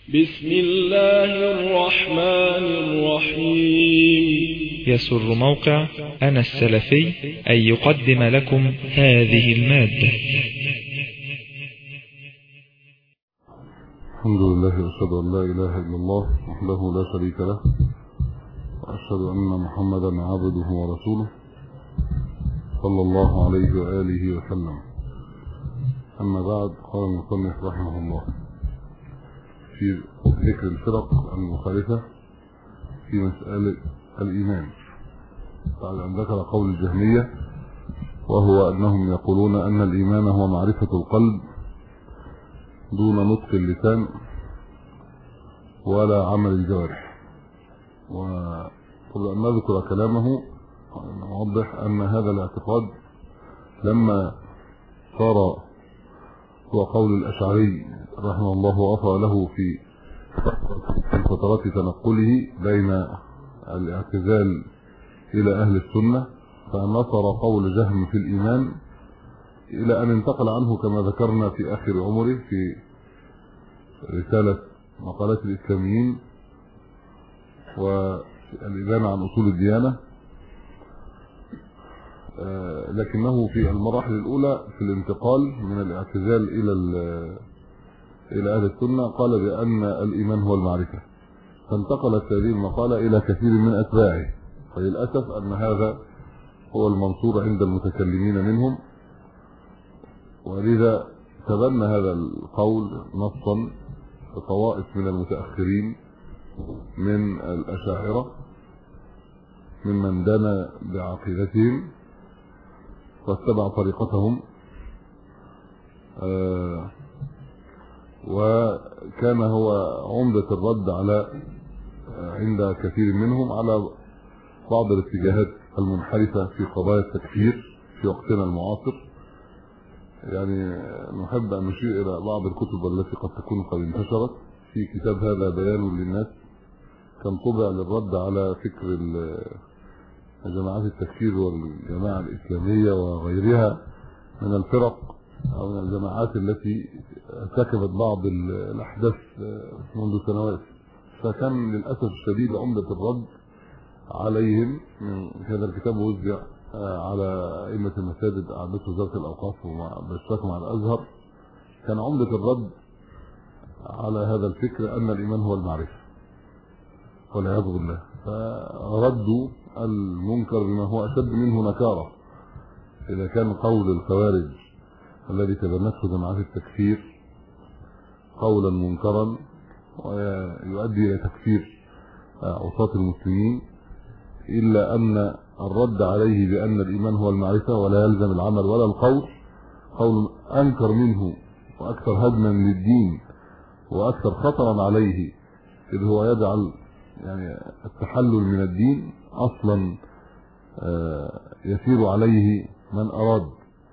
بسم الله الرحمن الرحيم يسر موقع أنا السلفي أن يقدم لكم هذه المادة الحمد لله وأشهد أن لا إله إلا الله وحده لا شريك له وأشهد أن محمدا عبده ورسوله صلى الله عليه وآله وسلم أما بعد قال المصنف رحمه الله في ذكر الفرق المخالفة في مسألة الإيمان بعد أن ذكر قول الجهمية وهو أنهم يقولون أن الإيمان هو معرفة القلب دون نطق اللسان ولا عمل الجوارح وقبل أن نذكر كلامه نوضح أن هذا الاعتقاد لما صار هو قول الأشعري رحمه الله ووفى له في فترات تنقله بين الاعتزال إلى أهل السنة فنصر قول جهم في الإيمان إلى أن انتقل عنه كما ذكرنا في آخر عمره في رسالة مقالات الإسلاميين والإبانة عن أصول الديانة لكنه في المراحل الأولى في الانتقال من الاعتزال إلى إلى أهل السنة قال بأن الإيمان هو المعرفة فانتقلت هذه المقالة إلى كثير من أتباعه فللأسف أن هذا هو المنصور عند المتكلمين منهم ولذا تبنى هذا القول نصا طوائف من المتأخرين من الأشاعرة ممن دنا بعقيدتهم واتبع طريقتهم آه وكان هو عمدة الرد على عند كثير منهم على بعض الاتجاهات المنحرفة في قضايا التكفير في وقتنا المعاصر يعني نحب أن نشير إلى بعض الكتب التي قد تكون قد انتشرت في كتاب هذا بيان للناس كان طبع للرد على فكر جماعات التكفير والجماعة الإسلامية وغيرها من الفرق أو من الجماعات التي ارتكبت بعض الأحداث منذ سنوات فكان للأسف الشديد عمدة الرد عليهم هذا الكتاب وزع على أئمة المساجد أعدته وزارة الأوقاف وباشتراك مع الأزهر كان عمدة الرد على هذا الفكر أن الإيمان هو المعرفة والعياذ بالله فردوا المنكر بما هو أشد منه نكارة إذا كان قول الخوارج الذي تبنته جماعات التكفير قولا منكرا ويؤدي إلى تكفير عصاة المسلمين إلا أن الرد عليه بأن الإيمان هو المعرفة ولا يلزم العمل ولا القول قول أنكر منه وأكثر هدما للدين وأكثر خطرا عليه إذ هو يجعل يعني التحلل من الدين أصلا يسير عليه من أراد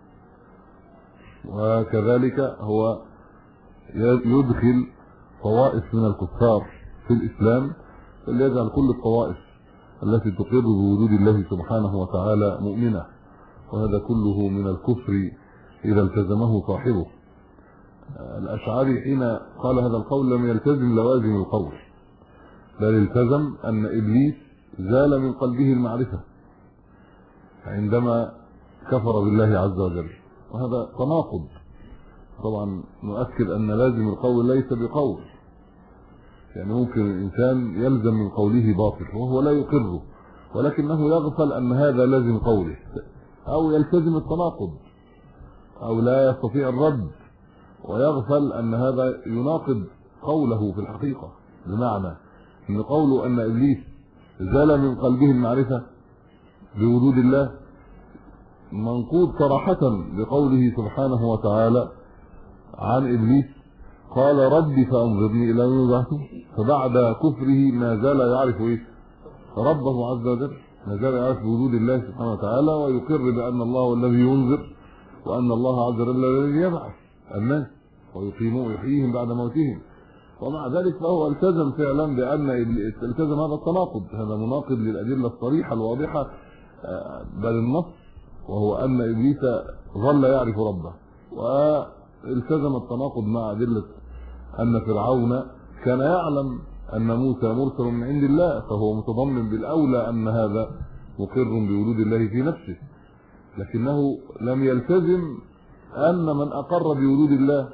وكذلك هو يدخل طوائف من الكفار في الإسلام فليجعل كل الطوائف التي تقر بوجود الله سبحانه وتعالى مؤمنة وهذا كله من الكفر إذا التزمه صاحبه الأشعري حين قال هذا القول لم يلتزم لوازم القول بل التزم أن إبليس زال من قلبه المعرفة عندما كفر بالله عز وجل وهذا تناقض طبعا نؤكد أن لازم القول ليس بقول يعني ممكن الإنسان يلزم من قوله باطل وهو لا يقره ولكنه يغفل أن هذا لازم قوله أو يلتزم التناقض أو لا يستطيع الرد ويغفل أن هذا يناقض قوله في الحقيقة بمعنى أن قوله أن إبليس زال من قلبه المعرفة بوجود الله منقوض صراحة بقوله سبحانه وتعالى عن إبليس قال ربي فأنظرني إلى يوم يبعثون فبعد كفره ما زال يعرف إيه ربه عز وجل ما زال يعرف بوجود الله سبحانه وتعالى ويقر بأن الله هو الذي ينذر وأن الله عز وجل الذي يبعث الناس ويقيم ويحييهم بعد موتهم ومع ذلك فهو التزم فعلا بأن التزم هذا التناقض هذا مناقض للأدلة الصريحة الواضحة بل النص وهو أن إبليس ظل يعرف ربه والتزم التناقض مع أدلة أن فرعون كان يعلم أن موسى مرسل من عند الله فهو متضمن بالأولى أن هذا مقر بوجود الله في نفسه لكنه لم يلتزم أن من أقر بوجود الله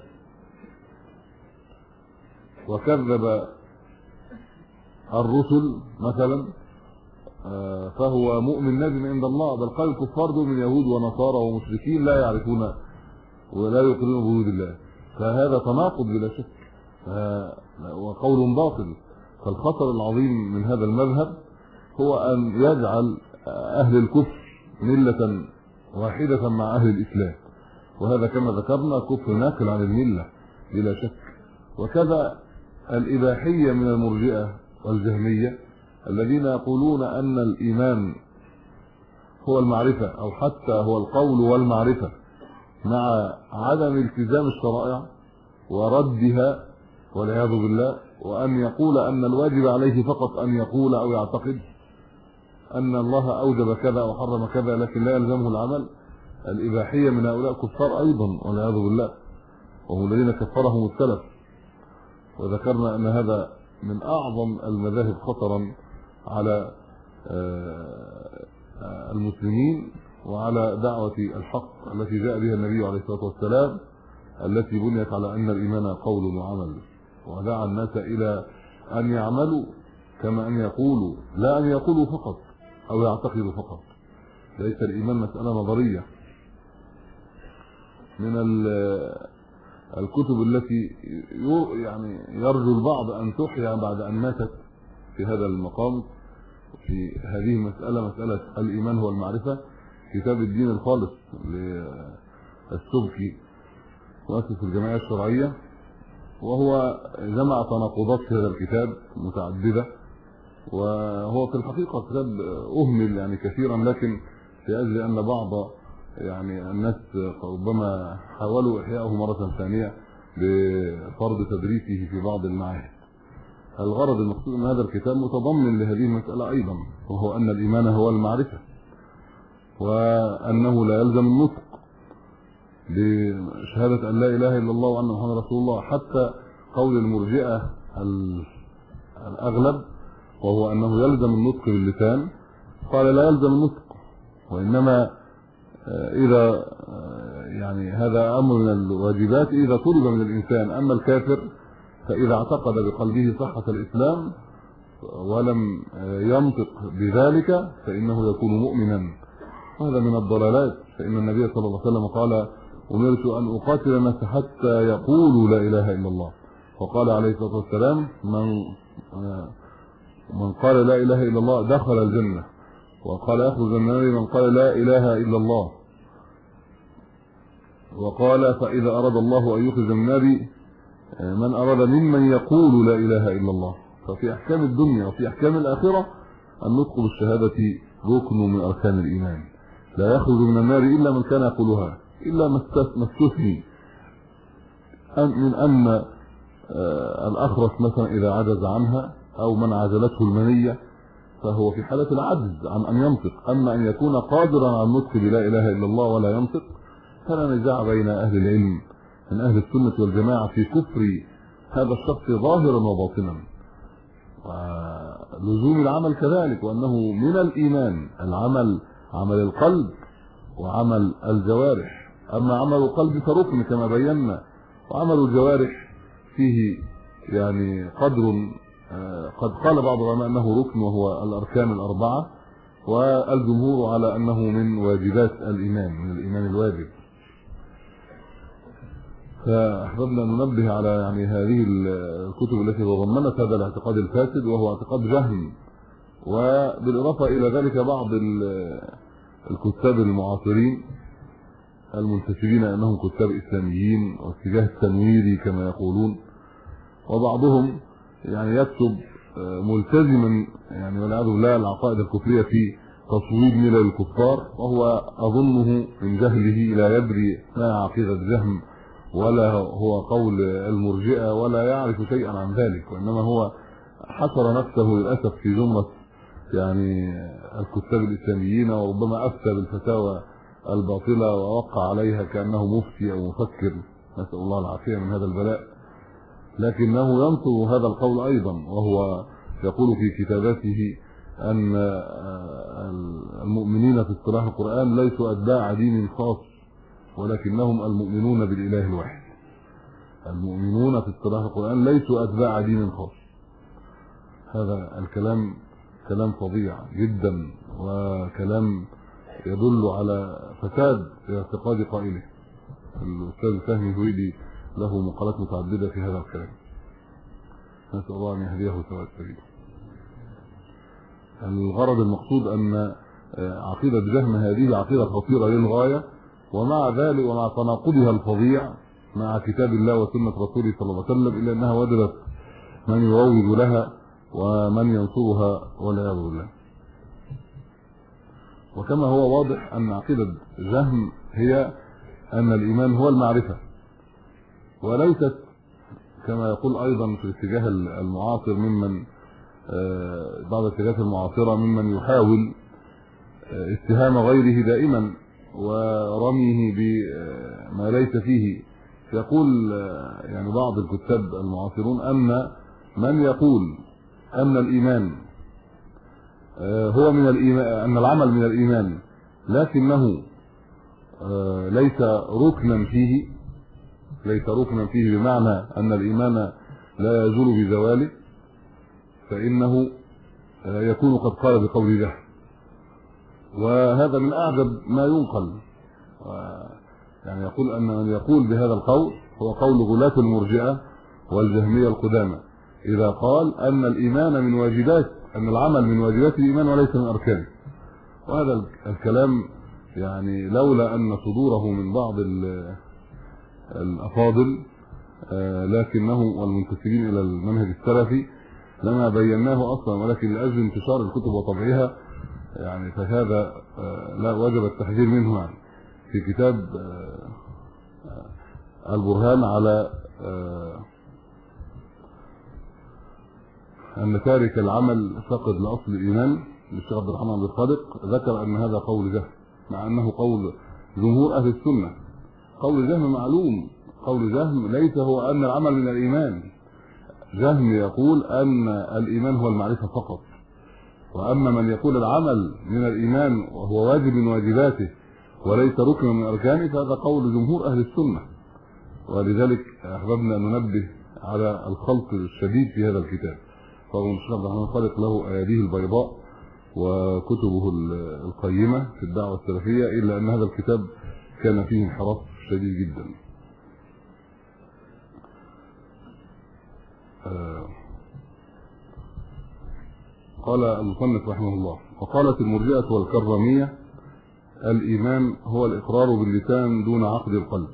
وكذب الرسل مثلا آه، فهو مؤمن نجم عند الله بل قال الكفار دول من يهود ونصارى ومشركين لا يعرفون ولا يقرون بوجود الله فهذا تناقض بلا شك وقول باطل فالخطر العظيم من هذا المذهب هو أن يجعل أهل الكفر ملة واحدة مع أهل الإسلام وهذا كما ذكرنا كفر ناقل عن الملة بلا شك وكذا الإباحية من المرجئة والجهمية الذين يقولون أن الإيمان هو المعرفة أو حتى هو القول والمعرفة مع عدم التزام الشرائع وردها والعياذ بالله وأن يقول أن الواجب عليه فقط أن يقول أو يعتقد أن الله أوجب كذا أو حرم كذا لكن لا يلزمه العمل الإباحية من هؤلاء كفار أيضا والعياذ بالله وهم الذين كفرهم السلف وذكرنا أن هذا من أعظم المذاهب خطرا على آه، آه، المسلمين وعلى دعوة الحق التي جاء بها النبي عليه الصلاة والسلام التي بنيت على أن الإيمان قول وعمل ودعا الناس إلى أن يعملوا كما أن يقولوا لا أن يقولوا فقط أو يعتقدوا فقط ليس الإيمان مسألة نظرية من الكتب التي يعني يرجو البعض أن تحيا بعد أن ماتت في هذا المقام في هذه المسألة مسألة الإيمان هو المعرفة كتاب الدين الخالص للسبكي مؤسس الجمعية الشرعية وهو جمع تناقضات في هذا الكتاب متعددة وهو في الحقيقة كتاب أهمل يعني كثيرا لكن في أجل أن بعض يعني الناس ربما حاولوا إحياءه مرة ثانية بفرض تدريسه في بعض المعاهد الغرض المقصود من هذا الكتاب متضمن لهذه المسألة أيضا وهو أن الإيمان هو المعرفة وأنه لا يلزم النطق بشهادة أن لا إله إلا الله وأن محمد رسول الله حتى قول المرجئة الأغلب وهو أنه يلزم النطق باللسان قال لا يلزم النطق وإنما آه، إذا آه، يعني هذا أمر من الواجبات إذا طلب من الإنسان أما الكافر فإذا اعتقد بقلبه صحة الإسلام ولم آه، ينطق بذلك فإنه يكون مؤمنا هذا من الضلالات فإن النبي صلى الله عليه وسلم قال أمرت أن أقاتل الناس حتى يقولوا لا إله إلا الله وقال عليه الصلاة والسلام من من قال لا إله إلا الله دخل الجنة وقال يخرج النار من قال لا إله إلا الله وقال فإذا أراد الله أن يخرج النار من أراد ممن يقول لا إله إلا الله ففي أحكام الدنيا وفي أحكام الآخرة النطق بالشهادة ركن من أركان الإيمان لا يخرج من النار إلا من كان يقولها إلا ما استثني من أن آه، الأخرس مثلا إذا عجز عنها أو من عجلته المنية فهو في حالة العجز عن أن ينطق أما أن يكون قادرا على النطق بلا إله إلا الله ولا ينطق فلا نزاع بين أهل العلم من أهل السنة والجماعة في كفر هذا الشخص ظاهرا وباطنا ولزوم العمل كذلك وأنه من الإيمان العمل عمل القلب وعمل الجوارح أما عمل القلب فركن كما بينا وعمل الجوارح فيه يعني قدر آه، قد قال بعض العلماء انه ركن وهو الاركان الاربعه والجمهور على انه من واجبات الايمان من الايمان الواجب فاحببنا ان ننبه على يعني هذه الكتب التي تضمنت هذا الاعتقاد الفاسد وهو اعتقاد جهم وبالاضافه الى ذلك بعض الكتاب المعاصرين المنتسبين انهم كتاب اسلاميين واتجاه التنويري كما يقولون وبعضهم يعني يكتب آه، ملتزما يعني والعياذ بالله العقائد الكفريه في تصويب ملل الكفار وهو اظنه من جهله لا يدري ما عقيده جهم ولا هو قول المرجئه ولا يعرف شيئا عن ذلك وانما هو حصر نفسه للاسف في زمره يعني الكتاب الاسلاميين وربما افتى بالفتاوى الباطله ووقع عليها كانه مفتي او مفكر نسال الله العافيه من هذا البلاء لكنه ينصر هذا القول ايضا وهو يقول في كتاباته ان المؤمنين في اصطلاح القران ليسوا اتباع دين خاص ولكنهم المؤمنون بالاله الواحد المؤمنون في اصطلاح القران ليسوا اتباع دين خاص هذا الكلام كلام فظيع جدا وكلام يدل على فساد في اعتقاد قائله الاستاذ فهمي هويدي له مقالات متعدده في هذا الكلام نسال الله ان يهديه سواء السبيل الغرض المقصود ان عقيده جهم هذه عقيده خطيره للغايه ومع ذلك ومع تناقضها الفظيع مع كتاب الله وسنه رسوله صلى الله عليه وسلم الا انها وجدت من يروج لها ومن ينصرها والعياذ بالله وكما هو واضح ان عقيده جهم هي ان الايمان هو المعرفه وليست كما يقول ايضا في الاتجاه المعاصر ممن بعض الاتجاهات المعاصره ممن يحاول اتهام غيره دائما ورميه بما ليس فيه يقول يعني بعض الكتاب المعاصرون ان من يقول ان الايمان هو من الايمان ان العمل من الايمان لكنه ليس ركنا فيه ليس ركنا فيه بمعنى ان الايمان لا يزول بزواله فانه يكون قد قال بقول جهل وهذا من اعجب ما ينقل يعني يقول ان من يقول بهذا القول هو قول غلاة المرجئه والجهميه القدامى اذا قال ان الايمان من واجبات ان العمل من واجبات الايمان وليس من اركانه وهذا الكلام يعني لولا ان صدوره من بعض الافاضل لكنه والمنتسبين الى المنهج السلفي لما بيناه اصلا ولكن لاجل انتشار الكتب وطبعها يعني فهذا لا وجب التحذير منه يعني في كتاب البرهان على ان تارك العمل فقد لاصل الايمان للشيخ عبد الرحمن عبد الصادق ذكر ان هذا قول جهم مع انه قول جمهور اهل السنه قول جهم معلوم قول جهم ليس هو ان العمل من الايمان جهم يقول ان الايمان هو المعرفه فقط واما من يقول العمل من الايمان وهو واجب من واجباته وليس ركنا من اركانه فهذا قول جمهور اهل السنه ولذلك احببنا ان ننبه على الخلط الشديد في هذا الكتاب فهو الشيخ عبد الرحمن خالق له اياديه البيضاء وكتبه القيمه في الدعوه السلفيه الا ان هذا الكتاب كان فيه انحراف شديد جدا قال المصنف رحمه الله وقالت المرجئه والكراميه الايمان هو الاقرار باللسان دون عقد القلب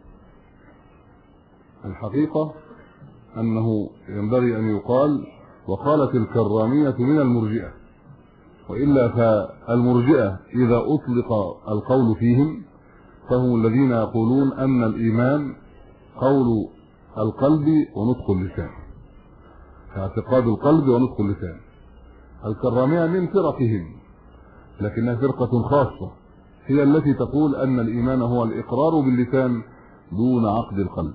الحقيقه انه ينبغي ان يقال وقالت الكراميه من المرجئه والا فالمرجئه اذا اطلق القول فيهم فهم الذين يقولون ان الايمان قول القلب ونطق اللسان اعتقاد القلب ونطق اللسان الكراميه من فرقهم لكنها فرقه خاصه هي التي تقول ان الايمان هو الاقرار باللسان دون عقد القلب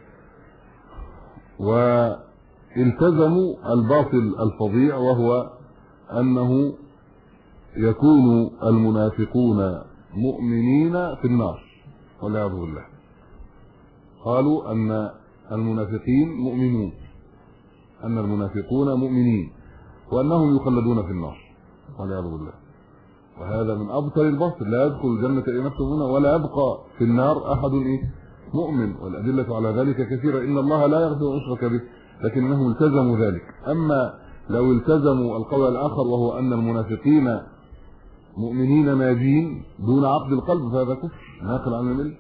والتزموا الباطل الفظيع وهو انه يكون المنافقون مؤمنين في النار والعياذ بالله قالوا ان المنافقين مؤمنون ان المنافقون مؤمنين وانهم يخلدون في النار والعياذ بالله وهذا من ابطل الباطل لا يدخل الجنه الا نفس هنا ولا يبقى في النار احد ايه مؤمن والادله على ذلك كثيره ان الله لا يغفر ان يشرك به لكنهم التزموا ذلك اما لو التزموا القول الاخر وهو ان المنافقين مؤمنين ناجين دون عقد القلب فهذا كفر ناقل عن المله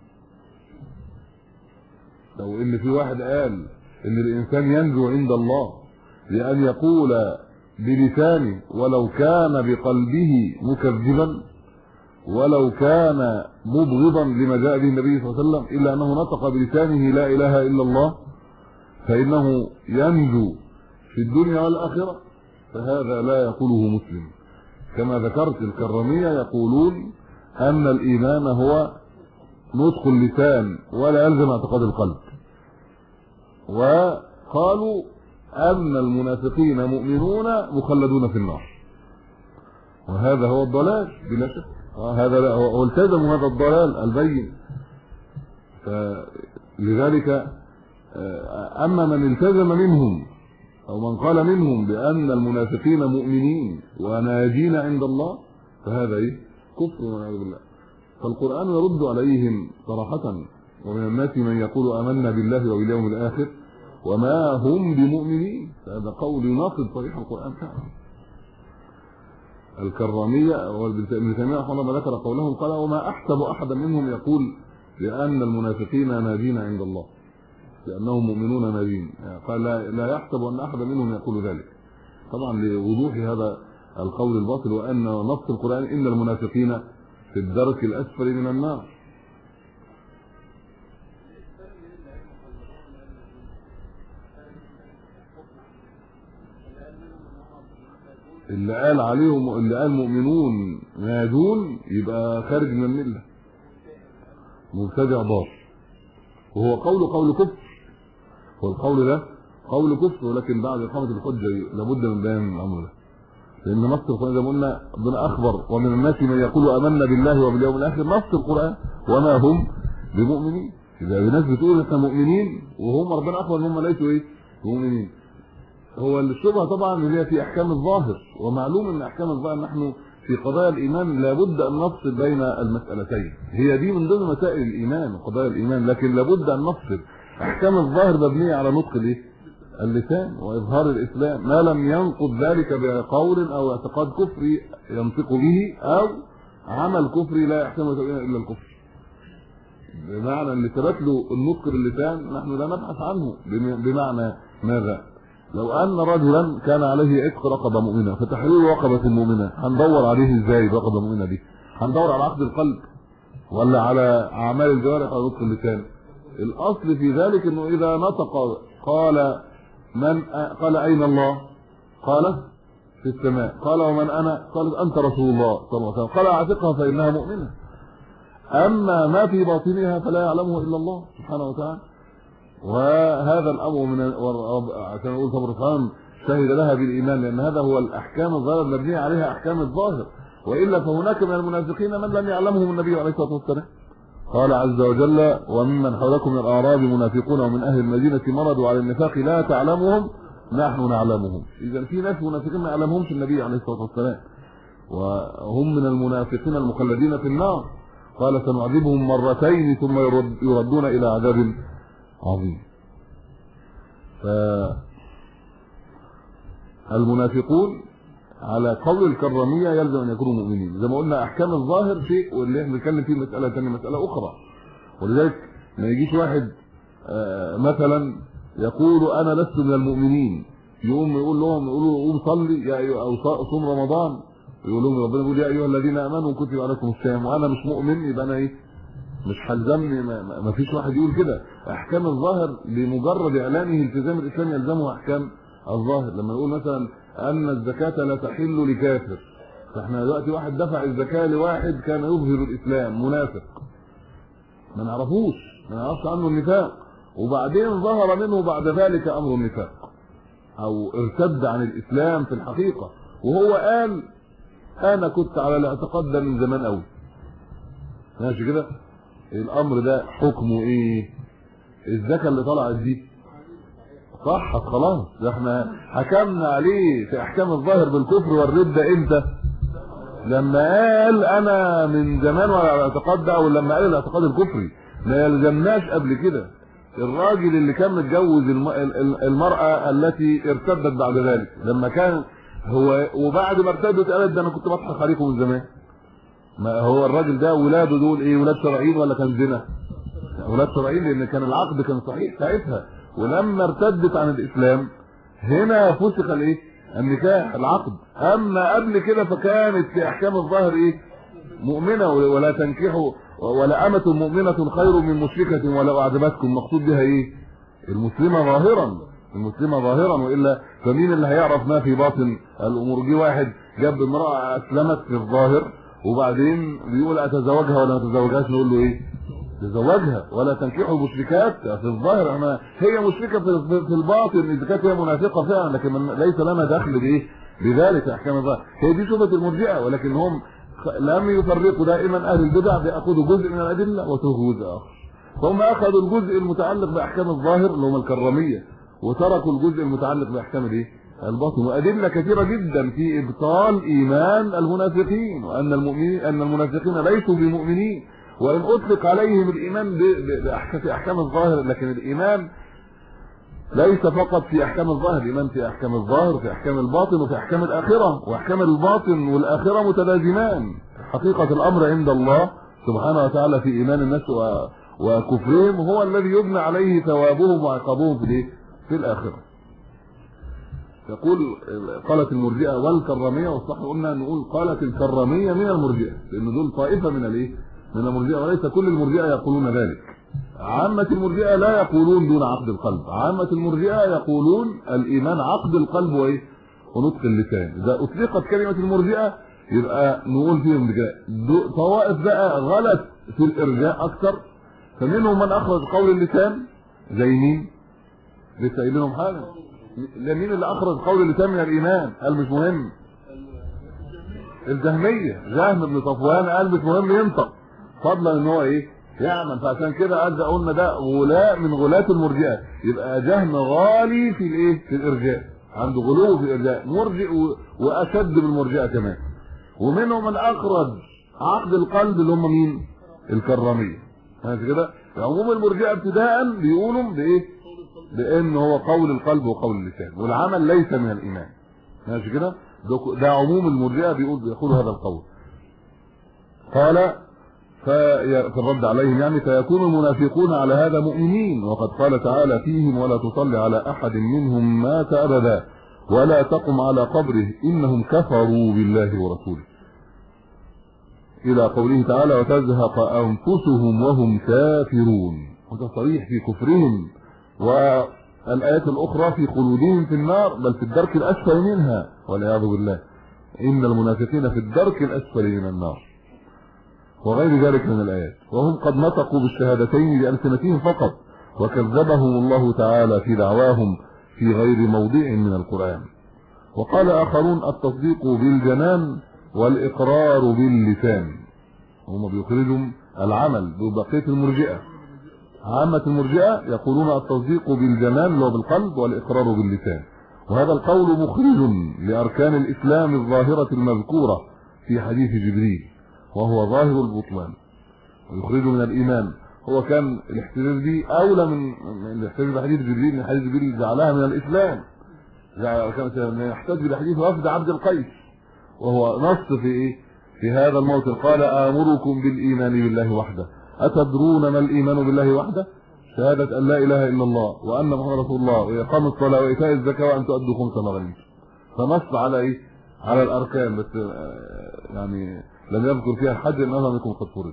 لو ان في واحد قال ان الانسان ينجو عند الله بان يقول بلسانه ولو كان بقلبه مكذبا ولو كان مبغضا لما جاء به النبي صلى الله عليه وسلم الا انه نطق بلسانه لا اله الا الله فانه ينجو في الدنيا والاخره فهذا لا يقوله مسلم كما ذكرت الكراميه يقولون ان الايمان هو نطق اللسان ولا يلزم اعتقاد القلب وقالوا ان المنافقين مؤمنون مخلدون في النار وهذا هو الضلال بلا شك هذا لا هو التزموا هذا الضلال البين فلذلك اما من التزم منهم او من قال منهم بان المنافقين مؤمنين وناجين عند الله فهذا ايه كفر والعياذ بالله فالقران يرد عليهم صراحه ومن الناس من يقول آمنا بالله وباليوم الآخر وما هم بمؤمنين هذا قول يناقض صريح القرآن فعلا الكرامية وابن تيمية رحمه الله ذكر قولهم قال وما أحسب أحدا منهم يقول لأن المنافقين نادين عند الله لأنهم مؤمنون نادين قال لا, لا يحسب أن أحدا منهم يقول ذلك طبعا لوضوح هذا القول الباطل وأن نص القرآن إن المنافقين في الدرك الأسفل من النار اللي قال عليهم اللي قال مؤمنون نادون يبقى خارج من المله مبتدع ضار وهو قول قول كفر والقول ده قول كفر ولكن بعد اقامه الحجه لابد من بيان الامر ده لان نص القران زي ما قلنا ربنا اخبر ومن الناس من يقول امنا بالله وباليوم الاخر نص القران وما هم بمؤمنين اذا الناس بتقول احنا مؤمنين وهم ربنا اخبر ان هم ليسوا ايه مؤمنين هو الشبهه طبعا اللي هي في احكام الظاهر ومعلوم ان احكام الظاهر نحن في قضايا الايمان لابد ان نفصل بين المسالتين هي دي من ضمن مسائل الايمان وقضايا الايمان لكن لابد ان نفصل احكام الظاهر مبنيه على نطق الايه اللسان واظهار الاسلام ما لم ينقض ذلك بقول او اعتقاد كفري ينطق به او عمل كفري لا يحتمل الا الكفر بمعنى ان ثبت له النطق باللسان نحن لا نبحث عنه بمعنى ماذا لو ان رجلا كان عليه عتق رقبه مؤمنه فتحرير رقبه مؤمنه هندور عليه ازاي رقبه مؤمنه دي هندور على عقد القلب ولا على اعمال الجوارح او نطق اللسان الاصل في ذلك انه اذا نطق قال من قال اين الله قال في السماء قال ومن انا قال انت رسول الله صلى الله عليه وسلم قال اعتقها فانها مؤمنه اما ما في باطنها فلا يعلمه الا الله سبحانه وتعالى وهذا الامر من عشان نقول صبر الرحمن شهد لها بالايمان لان هذا هو الاحكام الظاهره المبنيه عليها احكام الظاهر والا فهناك من المنافقين من لم يعلمهم النبي عليه الصلاه والسلام قال عز وجل وممن حولكم من الاعراب منافقون ومن اهل المدينه مرضوا على النفاق لا تعلمهم نحن نعلمهم اذا في ناس منافقين ما يعلمهمش النبي عليه الصلاه والسلام وهم من المنافقين المخلدين في النار قال سنعذبهم مرتين ثم يردون الى عذاب عظيم ف المنافقون على قول الكراميه يلزم ان يكونوا مؤمنين زي ما قلنا احكام الظاهر شيء واللي احنا بنتكلم فيه مساله ثانيه مساله اخرى ولذلك ما يجيش واحد مثلا يقول انا لست من المؤمنين يقوم يقول لهم يقولوا قوم صلي يا او صوم رمضان يقول لهم ربنا يقول يا ايها الذين امنوا كتب عليكم الصيام وانا مش مؤمن يبقى انا ايه مش هلزمني ما فيش واحد يقول كده احكام الظاهر لمجرد اعلانه التزام الاسلام يلزمه احكام الظاهر لما نقول مثلا ان الزكاه لا تحل لكافر فاحنا دلوقتي واحد دفع الزكاه لواحد كان يظهر الاسلام منافق ما نعرفوش ما نعرفش عنه النفاق وبعدين ظهر منه بعد ذلك امر النفاق او ارتد عن الاسلام في الحقيقه وهو قال انا كنت على الاعتقاد ده من زمان قوي ماشي كده الامر ده حكمه ايه الزكاه اللي طلعت دي صح خلاص ده احنا حكمنا عليه في احكام الظاهر بالكفر والرده امتى لما قال انا من زمان ولا الاعتقاد ده او لما قال الاعتقاد الكفري ما يلزمناش قبل كده الراجل اللي كان متجوز المرأة التي ارتدت بعد ذلك لما كان هو وبعد ما ارتدت قالت ده انا كنت بضحك عليكم من زمان ما هو الراجل ده ولاده دول ايه ولاد شرعيين ولا كان زنا ولاد شرعيين لان كان العقد كان صحيح ساعتها ولما ارتدت عن الاسلام هنا فسخ الايه النكاح العقد اما قبل كده فكانت في احكام الظاهر ايه مؤمنه ولا تنكحوا ولا امه مؤمنه خير من مشركه ولو اعجبتكم المقصود بها ايه المسلمه ظاهرا المسلمه ظاهرا والا فمين اللي هيعرف ما في باطن الامور جه واحد جاب امراه اسلمت في الظاهر وبعدين بيقول اتزوجها ولا ما اتزوجهاش نقول له ايه تزوجها ولا تنكحوا المشركات في الظاهر احنا هي مشركه في في الباطن اذا كانت هي منافقه فعلا لكن من ليس لنا دخل بايه بذلك احكام الظاهر هي دي شبهه المرجئه ولكن هم لم يفرقوا دائما اهل البدع بياخذوا جزء من الادله وتركوا جزء اخر فهم اخذوا الجزء المتعلق باحكام الظاهر اللي هم الكراميه وتركوا الجزء المتعلق باحكام الايه الباطن وادله كثيره جدا في ابطال ايمان المنافقين وان المؤمنين ان المنافقين ليسوا بمؤمنين وان اطلق عليهم الايمان في احكام الظاهر لكن الايمان ليس فقط في احكام الظاهر الايمان في احكام الظاهر في احكام الباطن وفي احكام الاخره واحكام الباطن والاخره متلازمان حقيقه الامر عند الله سبحانه وتعالى في ايمان الناس وكفرهم هو الذي يبنى عليه ثوابهم وعقابهم في في الاخره يقول قالت المرجئه والكراميه والصح قلنا نقول قالت الكراميه من المرجئه لان دول طائفه من الايه من المرجئه وليس كل المرجئه يقولون ذلك عامة المرجئه لا يقولون دون عقد القلب عامة المرجئه يقولون الايمان عقد القلب وايه ونطق اللسان اذا اطلقت كلمة المرجئه يبقى نقول فيهم طوائف بقى غلط في الارجاء اكثر فمنهم من اخرج قول اللسان زي مين لسه قايل لهم حاجه مين اللي اخرج قول اللسان من الايمان قال مش مهم الجهميه جهم بن صفوان قال مش مهم ينطق فضلا ان هو ايه يعمل فعشان كده قال قلنا ده غلاء من غلاة المرجئه يبقى جهم غالي في الايه في الارجاء عنده غلو في الارجاء مرجئ واشد من المرجئه كمان ومنهم من اخرج عقد القلب اللي هم مين الكراميه ماشي كده عموم المرجئه ابتداء بيقولوا بايه بان هو قول القلب وقول اللسان والعمل ليس من الايمان ماشي كده ده عموم المرجئه بيقول بيقولوا هذا القول قال في الرد عليهم يعني فيكون المنافقون على هذا مؤمنين وقد قال تعالى فيهم ولا تصلي على احد منهم مات ابدا ولا تقم على قبره انهم كفروا بالله ورسوله الى قوله تعالى وتزهق انفسهم وهم كافرون وده صريح في كفرهم والايات الاخرى في خلودهم في النار بل في الدرك الاسفل منها والعياذ بالله ان المنافقين في الدرك الاسفل من النار وغير ذلك من الايات وهم قد نطقوا بالشهادتين بألسنتهم فقط وكذبهم الله تعالى في دعواهم في غير موضع من القرآن وقال آخرون التصديق بالجنان والإقرار باللسان هم بيخرجوا العمل ببقية المرجئة عامة المرجئة يقولون التصديق بالجنان اللي هو بالقلب والإقرار باللسان وهذا القول مخرج لأركان الإسلام الظاهرة المذكورة في حديث جبريل وهو ظاهر البطلان ويخرج من الإيمان هو كان الاحتجاج دي أولى من الاحتجاج بحديث جبريل من حديث جبريل جعلها من الإسلام كان يحتج بحديث وفد عبد القيس وهو نص في إيه في هذا الموطن قال آمركم بالإيمان بالله وحده أتدرون ما الإيمان بالله وحده شهادة أن لا إله إلا الله وأن محمد رسول الله وإقام الصلاة وإيتاء الزكاة وأن تؤدوا خمس ما غنمتم فنص على إيه على الأركان بس يعني لم يذكر فيها حد إنها لم يكن قد فرض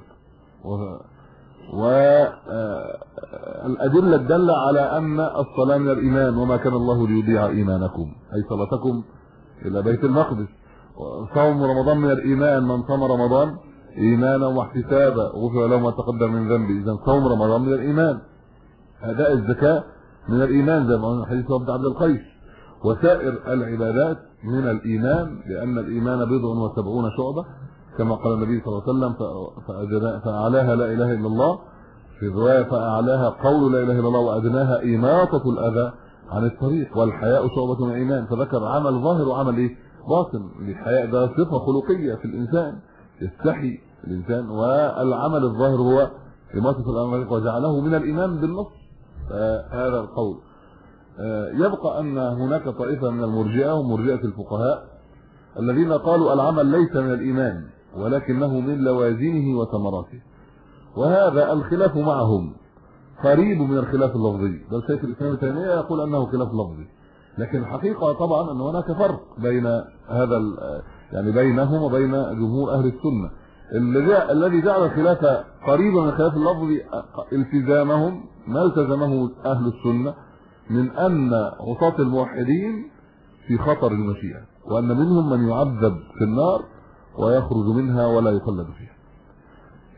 والأدلة الدالة على أن الصلاة من الإيمان وما كان الله ليضيع إيمانكم أي صلاتكم إلى بيت المقدس صوم رمضان من الإيمان من صام رمضان ايمانا واحتسابا غفر له ما تقدم من ذنبه اذا صوم رمضان من الايمان اداء الزكاه من الايمان زي ما قلنا حديث عبد عبد القيس وسائر العبادات من الايمان لان الايمان بضع وسبعون شعبه كما قال النبي صلى الله عليه وسلم فاعلاها لا اله الا الله في روايه فاعلاها قول لا اله الا الله وادناها اماطه الاذى عن الطريق والحياء شعبه من الايمان فذكر عمل ظاهر وعمل ايه باطن الحياء ده صفه خلقيه في الانسان يستحي الانسان والعمل الظاهر هو إماتة الأمر وجعله من الإيمان بالنص هذا القول يبقى أن هناك طائفة من المرجئة ومرجئة الفقهاء الذين قالوا العمل ليس من الإيمان ولكنه من لوازمه وثمراته وهذا الخلاف معهم قريب من الخلاف اللفظي بل شيخ الإسلام تيمية يقول أنه خلاف لفظي لكن الحقيقة طبعا أن هناك فرق بين هذا يعني بينهم وبين جمهور اهل السنه الذي جعل الخلاف قريبا من الخلاف اللفظي التزامهم ما التزمه اهل السنه من ان عصاة الموحدين في خطر المشيئه وان منهم من يعذب في النار ويخرج منها ولا يخلد فيها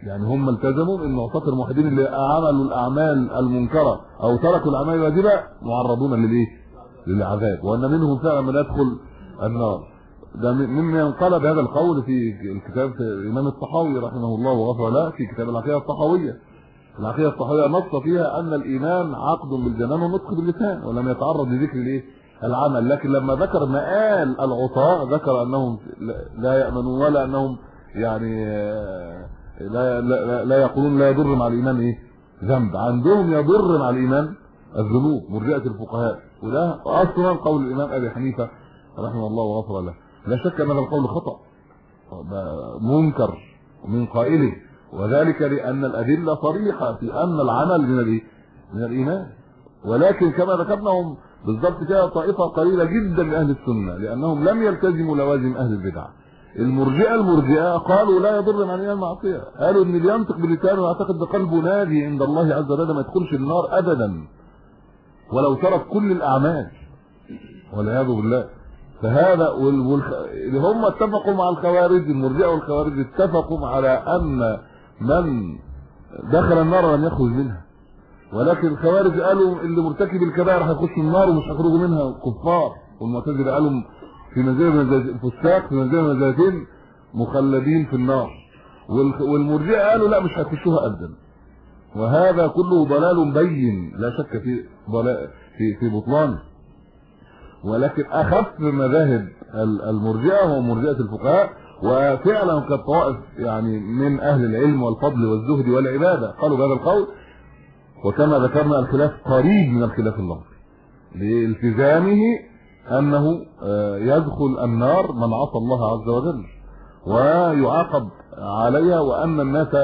يعني هم التزموا ان عصاة الموحدين اللي عملوا الاعمال المنكره او تركوا الاعمال الواجبه معرضون للايه للعذاب وان منهم فعلا من يدخل النار ده ممن قال بهذا القول في الكتاب الامام الطحاوي رحمه الله وغفر له في كتاب العقيده الطحاويه العقيده الطحاويه نص فيها ان الايمان عقد بالجنان ونطق باللسان ولم يتعرض لذكر الايه العمل لكن لما ذكر مآل العطاء ذكر انهم لا يامنون ولا انهم يعني لا لا, لا يقولون لا يضر مع الايمان ايه ذنب عندهم يضر مع الايمان الذنوب مرجئه الفقهاء وده اصلا قول الامام ابي حنيفه رحمه الله وغفر له لا شك ان هذا القول خطا منكر من قائله وذلك لان الادله صريحه في ان العمل من الايه من الايمان ولكن كما ذكرنا هم بالضبط كده طائفه قليله جدا من اهل السنه لانهم لم يلتزموا لوازم اهل البدع المرجئه المرجئه قالوا لا يضر مع الايمان معصيه قالوا ان اللي ينطق بلسانه ويعتقد بقلبه نادي عند الله عز وجل ما يدخلش النار ابدا ولو ترك كل الاعمال والعياذ بالله فهذا اللي هم اتفقوا مع الخوارج المرجئه والخوارج اتفقوا على ان من دخل النار لم يخرج منها ولكن الخوارج قالوا اللي مرتكب الكبائر هيخش النار ومش هيخرجوا منها كفار والمعتزله قالوا في منزله من الفساق في منزله من منزلتين مخلدين في النار والمرجئه قالوا لا مش هيخشوها ابدا وهذا كله ضلال بين لا شك في ضلال في في بطلانه ولكن اخف مذاهب المرجئه هو مرجئه الفقهاء وفعلا قد طوائف يعني من اهل العلم والفضل والزهد والعباده قالوا بهذا القول وكما ذكرنا الخلاف قريب من الخلاف اللفظي لالتزامه انه يدخل النار من عصى الله عز وجل ويعاقب عليها وان الناس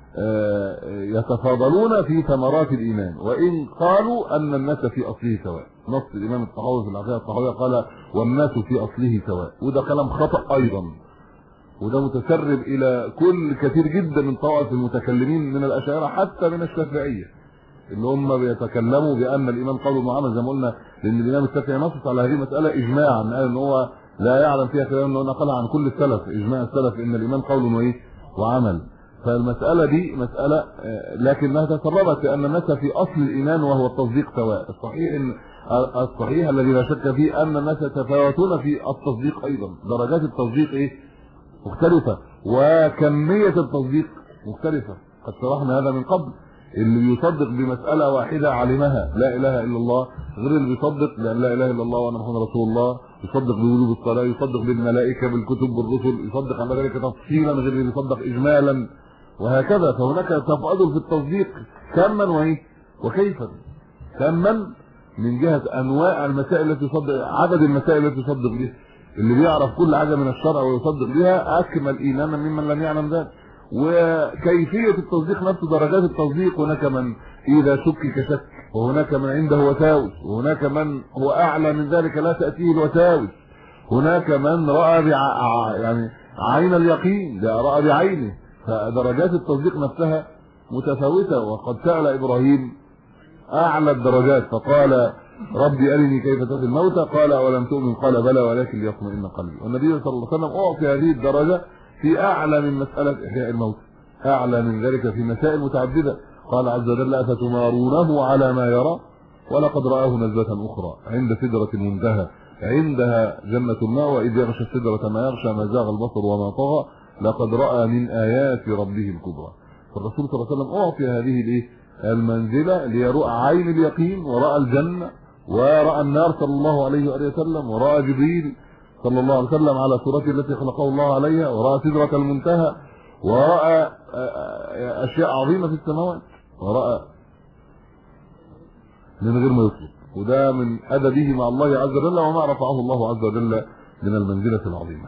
يتفاضلون في ثمرات الايمان وان قالوا ان الناس في اصله سواء نص الامام الطحاوي في العقيده الطحاويه قال والناس في اصله سواء وده كلام خطا ايضا وده متسرب الى كل كثير جدا من طوائف المتكلمين من الاشاعره حتى من الشافعيه اللي هم بيتكلموا بان الايمان قول وعمل زي ما قلنا لان الامام الشافعي نص على هذه المساله اجماعا قال ان هو لا يعلم فيها خلاف انه نقل عن كل السلف اجماع السلف ان الايمان قول وايه وعمل فالمساله دي مساله لكنها تسربت لان الناس في اصل الايمان وهو التصديق سواء الصحيح ان الصحيح الذي لا شك فيه ان الناس يتفاوتون في التصديق ايضا درجات التصديق ايه مختلفه وكميه التصديق مختلفه قد شرحنا هذا من قبل اللي بيصدق بمساله واحده علمها لا اله الا الله غير اللي بيصدق بان لا اله الا الله وانا محمد رسول الله يصدق بوجوب الصلاه يصدق بالملائكه بالكتب بالرسل يصدق على ذلك تفصيلا غير اللي بيصدق اجمالا وهكذا فهناك تفاضل في التصديق كما وايه وكيفا كما من جهه انواع المسائل التي يصدق عدد المسائل التي يصدق بها اللي بيعرف كل حاجه من الشرع ويصدق بها اكمل ايمانا ممن لم يعلم ذلك وكيفيه التصديق نفس درجات التصديق هناك من اذا شكك شك وهناك من عنده وساوس وهناك من هو اعلى من ذلك لا تاتيه الوساوس هناك من راى بع... يعني عين اليقين ده راى بعينه فدرجات التصديق نفسها متفاوته وقد سال ابراهيم اعلى الدرجات فقال ربي ارني كيف تحيي الموتى قال اولم تؤمن قال بلى ولكن ليطمئن قلبي والنبي صلى الله عليه وسلم اعطي هذه الدرجه في اعلى من مساله احياء الموت اعلى من ذلك في مسائل متعدده قال عز وجل افتمارونه على ما يرى ولقد راه نزله اخرى عند سدره المنتهى عندها جنه الماء واذ يغشى السدره ما يغشى ما زاغ البصر وما طغى لقد راى من ايات ربه الكبرى فالرسول صلى الله عليه وسلم اعطي هذه الايه المنزله ليرى عين اليقين وراى الجنه وراى النار صلى الله عليه واله وسلم وراى جبريل صلى الله عليه وسلم على صورته التي خلقه الله عليها وراى سدره المنتهى وراى اشياء عظيمه في السماوات وراى من غير ما يطلب وده من ادبه مع الله عز وجل وما رفعه الله عز وجل من المنزله العظيمه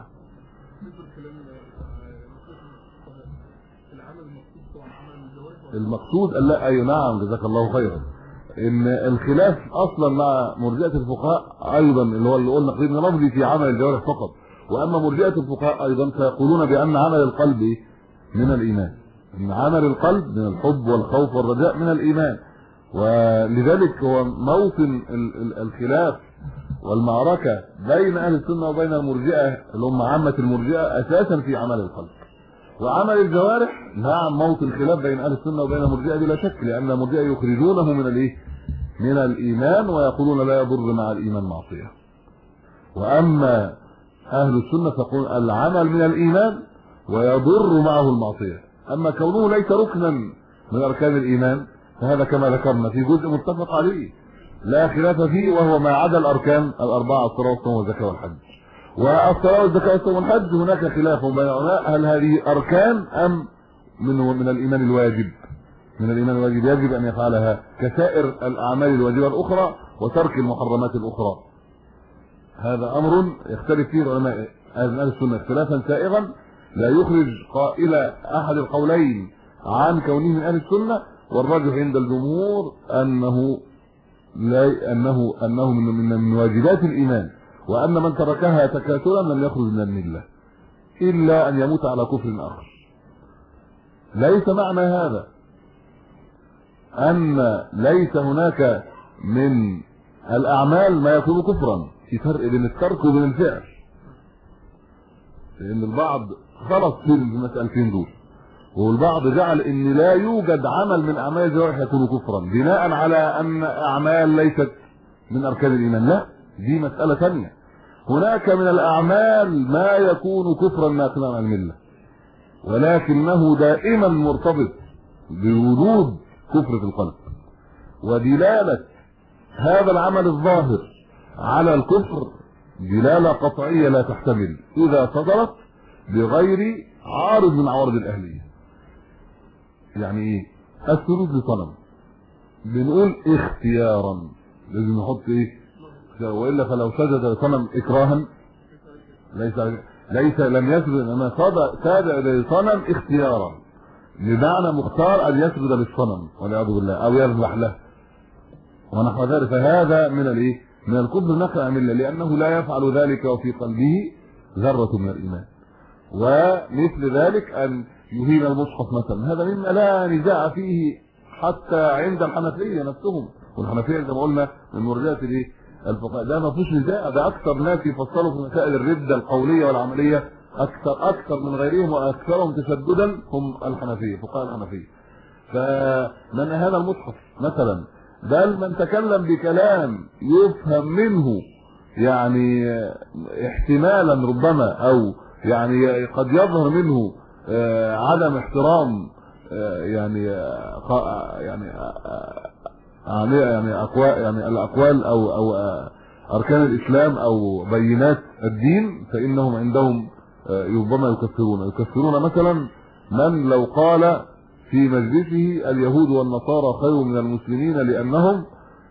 المقصود لا اي نعم جزاك الله خيرا ان الخلاف اصلا مع مرجئه الفقهاء ايضا اللي هو اللي قلنا قيد لفظي في عمل الجوارح فقط واما مرجئه الفقهاء ايضا فيقولون بان عمل القلب من الايمان ان عمل القلب من الحب والخوف والرجاء من الايمان ولذلك هو موطن الخلاف والمعركه بين اهل السنه وبين المرجئه اللي هم عامه المرجئه اساسا في عمل القلب وعمل الجوارح نعم موطن خلاف بين اهل السنه وبين المرجئه بلا شك لان المرجئه يخرجونه من الايه من الايمان ويقولون لا يضر مع الايمان معصيه واما اهل السنه فيقولون العمل من الايمان ويضر معه المعصيه اما كونه ليس ركنا من اركان الايمان فهذا كما ذكرنا في جزء متفق عليه لا خلاف فيه وهو ما عدا الاركان الاربعه الصلاه والصوم والزكاه والحج والصلاه والزكاه والصوم والحج هناك خلاف بين العلماء هل هذه اركان ام من من الايمان الواجب من الايمان الواجب يجب ان يفعلها كسائر الاعمال الواجبه الاخرى وترك المحرمات الاخرى هذا امر يختلف فيه العلماء اهل السنه اختلافا سائغا لا يخرج قائل احد القولين عن كونه من اهل السنه والراجح عند الجمهور انه لا انه انه من من, من واجبات الايمان وان من تركها تكاسلا لم يخرج من المله الا ان يموت على كفر اخر ليس معنى هذا ان ليس هناك من الاعمال ما يكون كفرا في فرق بين الترك وبين الفعل لان البعض خلص في المسالتين دول والبعض جعل ان لا يوجد عمل من اعمال الجوارح يكون كفرا بناء على ان اعمال ليست من اركان الايمان لا دي مساله ثانيه هناك من الاعمال ما يكون كفرا ناقلا عن المله ولكنه دائما مرتبط بوجود كفر في القلب ودلاله هذا العمل الظاهر على الكفر دلاله قطعيه لا تحتمل اذا صدرت بغير عارض من عوارض الاهليه يعني ايه السجود لصنم بنقول اختيارا لازم نحط ايه والا فلو سجد لصنم اكراها ليس ليس لم يسجد انما سجد لصنم اختيارا بمعنى مختار ان يسجد للصنم والعياذ بالله او يذبح له ونحو ذلك فهذا من الايه من الكفر نقع مله لانه لا يفعل ذلك وفي قلبه ذره من الايمان ومثل ذلك ان يهين المصحف مثلا هذا مما لا نزاع فيه حتى عند الحنفيه نفسهم والحنفيه زي ما قلنا من مرجئه الايه الفقهاء ده ما فيش نزاع ده اكثر ناس يفصلوا في مسائل الرده القوليه والعمليه اكثر اكثر من غيرهم واكثرهم تشددا هم الحنفيه فقهاء الحنفيه فمن هذا المصحف مثلا بل من تكلم بكلام يفهم منه يعني احتمالا ربما او يعني قد يظهر منه عدم احترام يعني يعني يعني اقوال يعني الاقوال او او اركان الاسلام او بينات الدين فانهم عندهم ربما يكفرون يكفرون مثلا من لو قال في مجلسه اليهود والنصارى خير من المسلمين لانهم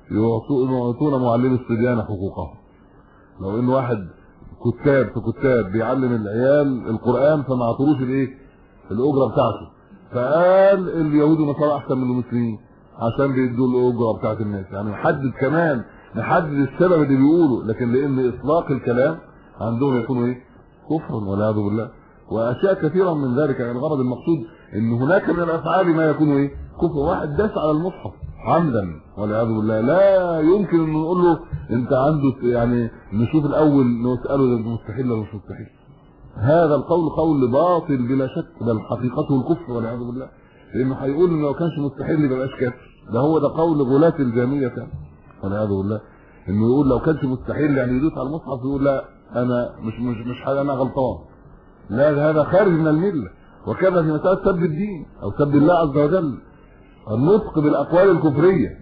يعطون معلم الصبيان حقوقهم لو ان واحد كتاب في كتاب بيعلم العيال القران فما عطروش الايه الاجره بتاعته فقال اليهود والنصارى احسن من المسلمين عشان بيدوا الاجره بتاعت الناس يعني نحدد كمان نحدد السبب اللي بيقوله لكن لان اطلاق الكلام عندهم يكون ايه كفر والعياذ بالله واشياء كثيره من ذلك يعني الغرض المقصود ان هناك من الافعال ما يكون ايه كفر واحد داس على المصحف عمدا والعياذ بالله لا يمكن ان نقول له انت عنده يعني نشوف الاول نساله ده مستحيل ولا مش مستحيل هذا القول قول باطل بلا شك بل حقيقته الكفر والعياذ بالله لانه هيقول انه لو كانش مستحيل ما يبقاش كافر ده هو ده قول غلاة الجامية كان والعياذ بالله انه يقول لو كانش مستحيل يعني يدوس على المصحف يقول لا انا مش مش مش حاجه انا غلطان لا هذا خارج من المله وكذا في مساله سب الدين او سب الله عز وجل النطق بالاقوال الكفريه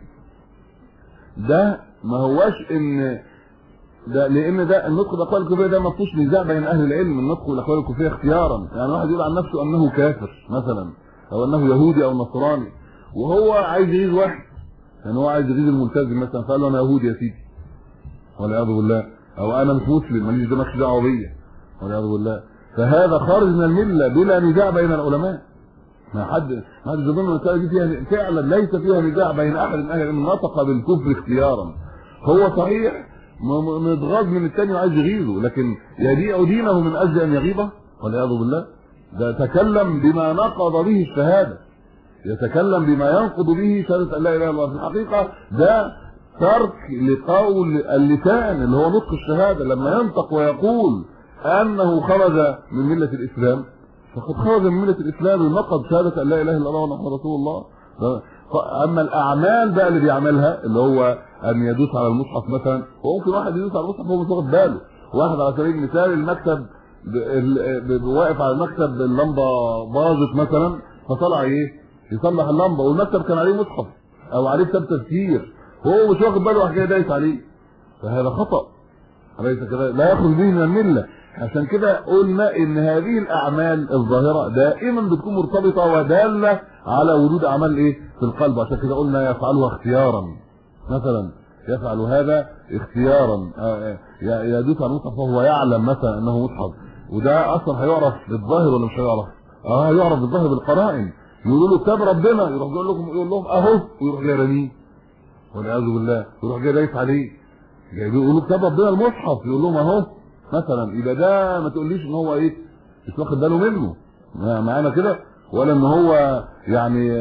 ده ما هواش ان ده لان ده النطق بالاقوال الكفريه ده ما فيهوش نزاع بين اهل العلم النطق بالاقوال الكفريه اختيارا يعني واحد يقول عن نفسه انه كافر مثلا او انه يهودي او نصراني وهو عايز يغيظ واحد يعني هو عايز يغيظ الملتزم مثلا فقال له انا يهودي يا سيدي والعياذ بالله او انا مش مسلم ماليش ده مالكش دعوه بيا والعياذ بالله فهذا خارج من المله بلا نزاع بين العلماء ما حد ما حد يظن المساله دي فيها فعلا ليس فيها نزاع بين احد من اهل العلم نطق بالكفر اختيارا هو صحيح متغاظ من الثاني وعايز يغيظه لكن يبيع دينه من اجل ان يغيظه والعياذ بالله ده تكلم بما نقض به الشهاده يتكلم بما ينقض به شهاده ان لا اله الا الله في الحقيقه ده ترك لقول اللسان اللي هو نطق الشهاده لما ينطق ويقول انه خرج من مله الاسلام فقد خرج من مله الاسلام النقض شهاده ان لا اله الا الله وان رسول الله اما الاعمال بقى اللي بيعملها اللي هو ان يدوس على المصحف مثلا وممكن واحد يدوس على المصحف وهو مش واخد باله واحد على سبيل المثال المكتب واقف على المكتب اللمبه باظت مثلا فطلع ايه يصلح اللمبه والمكتب كان عليه مصحف او عليه كتاب تفسير هو مش واخد باله راح جاي دايس عليه فهذا خطا أليس كده لا يخرج به من المله عشان كده قلنا ان هذه الاعمال الظاهره دائما بتكون مرتبطه وداله على وجود اعمال ايه في القلب عشان كده قلنا يفعلها اختيارا مثلا يفعل هذا اختيارا يدوس على المصحف وهو يعلم مثلا انه مصحف وده اصلا هيعرف بالظاهر ولا مش هيعرف اه يعرف بالظاهر بالقرائن يقولوا له كتاب ربنا يروح يقول لهم يقول لهم اهو ويروح جاي رميه والعياذ بالله يروح جاي دايس عليه جاي يقولوا كتاب ربنا المصحف يقول لهم اهو مثلا يبقى ده ما تقوليش ان هو ايه مش واخد باله منه معانا كده ولا ان هو يعني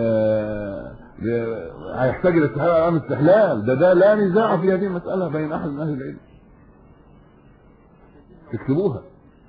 هيحتاج الاستحلال امام استحلال ده ده لا نزاع في هذه المساله بين احد من اهل العلم اكتبوها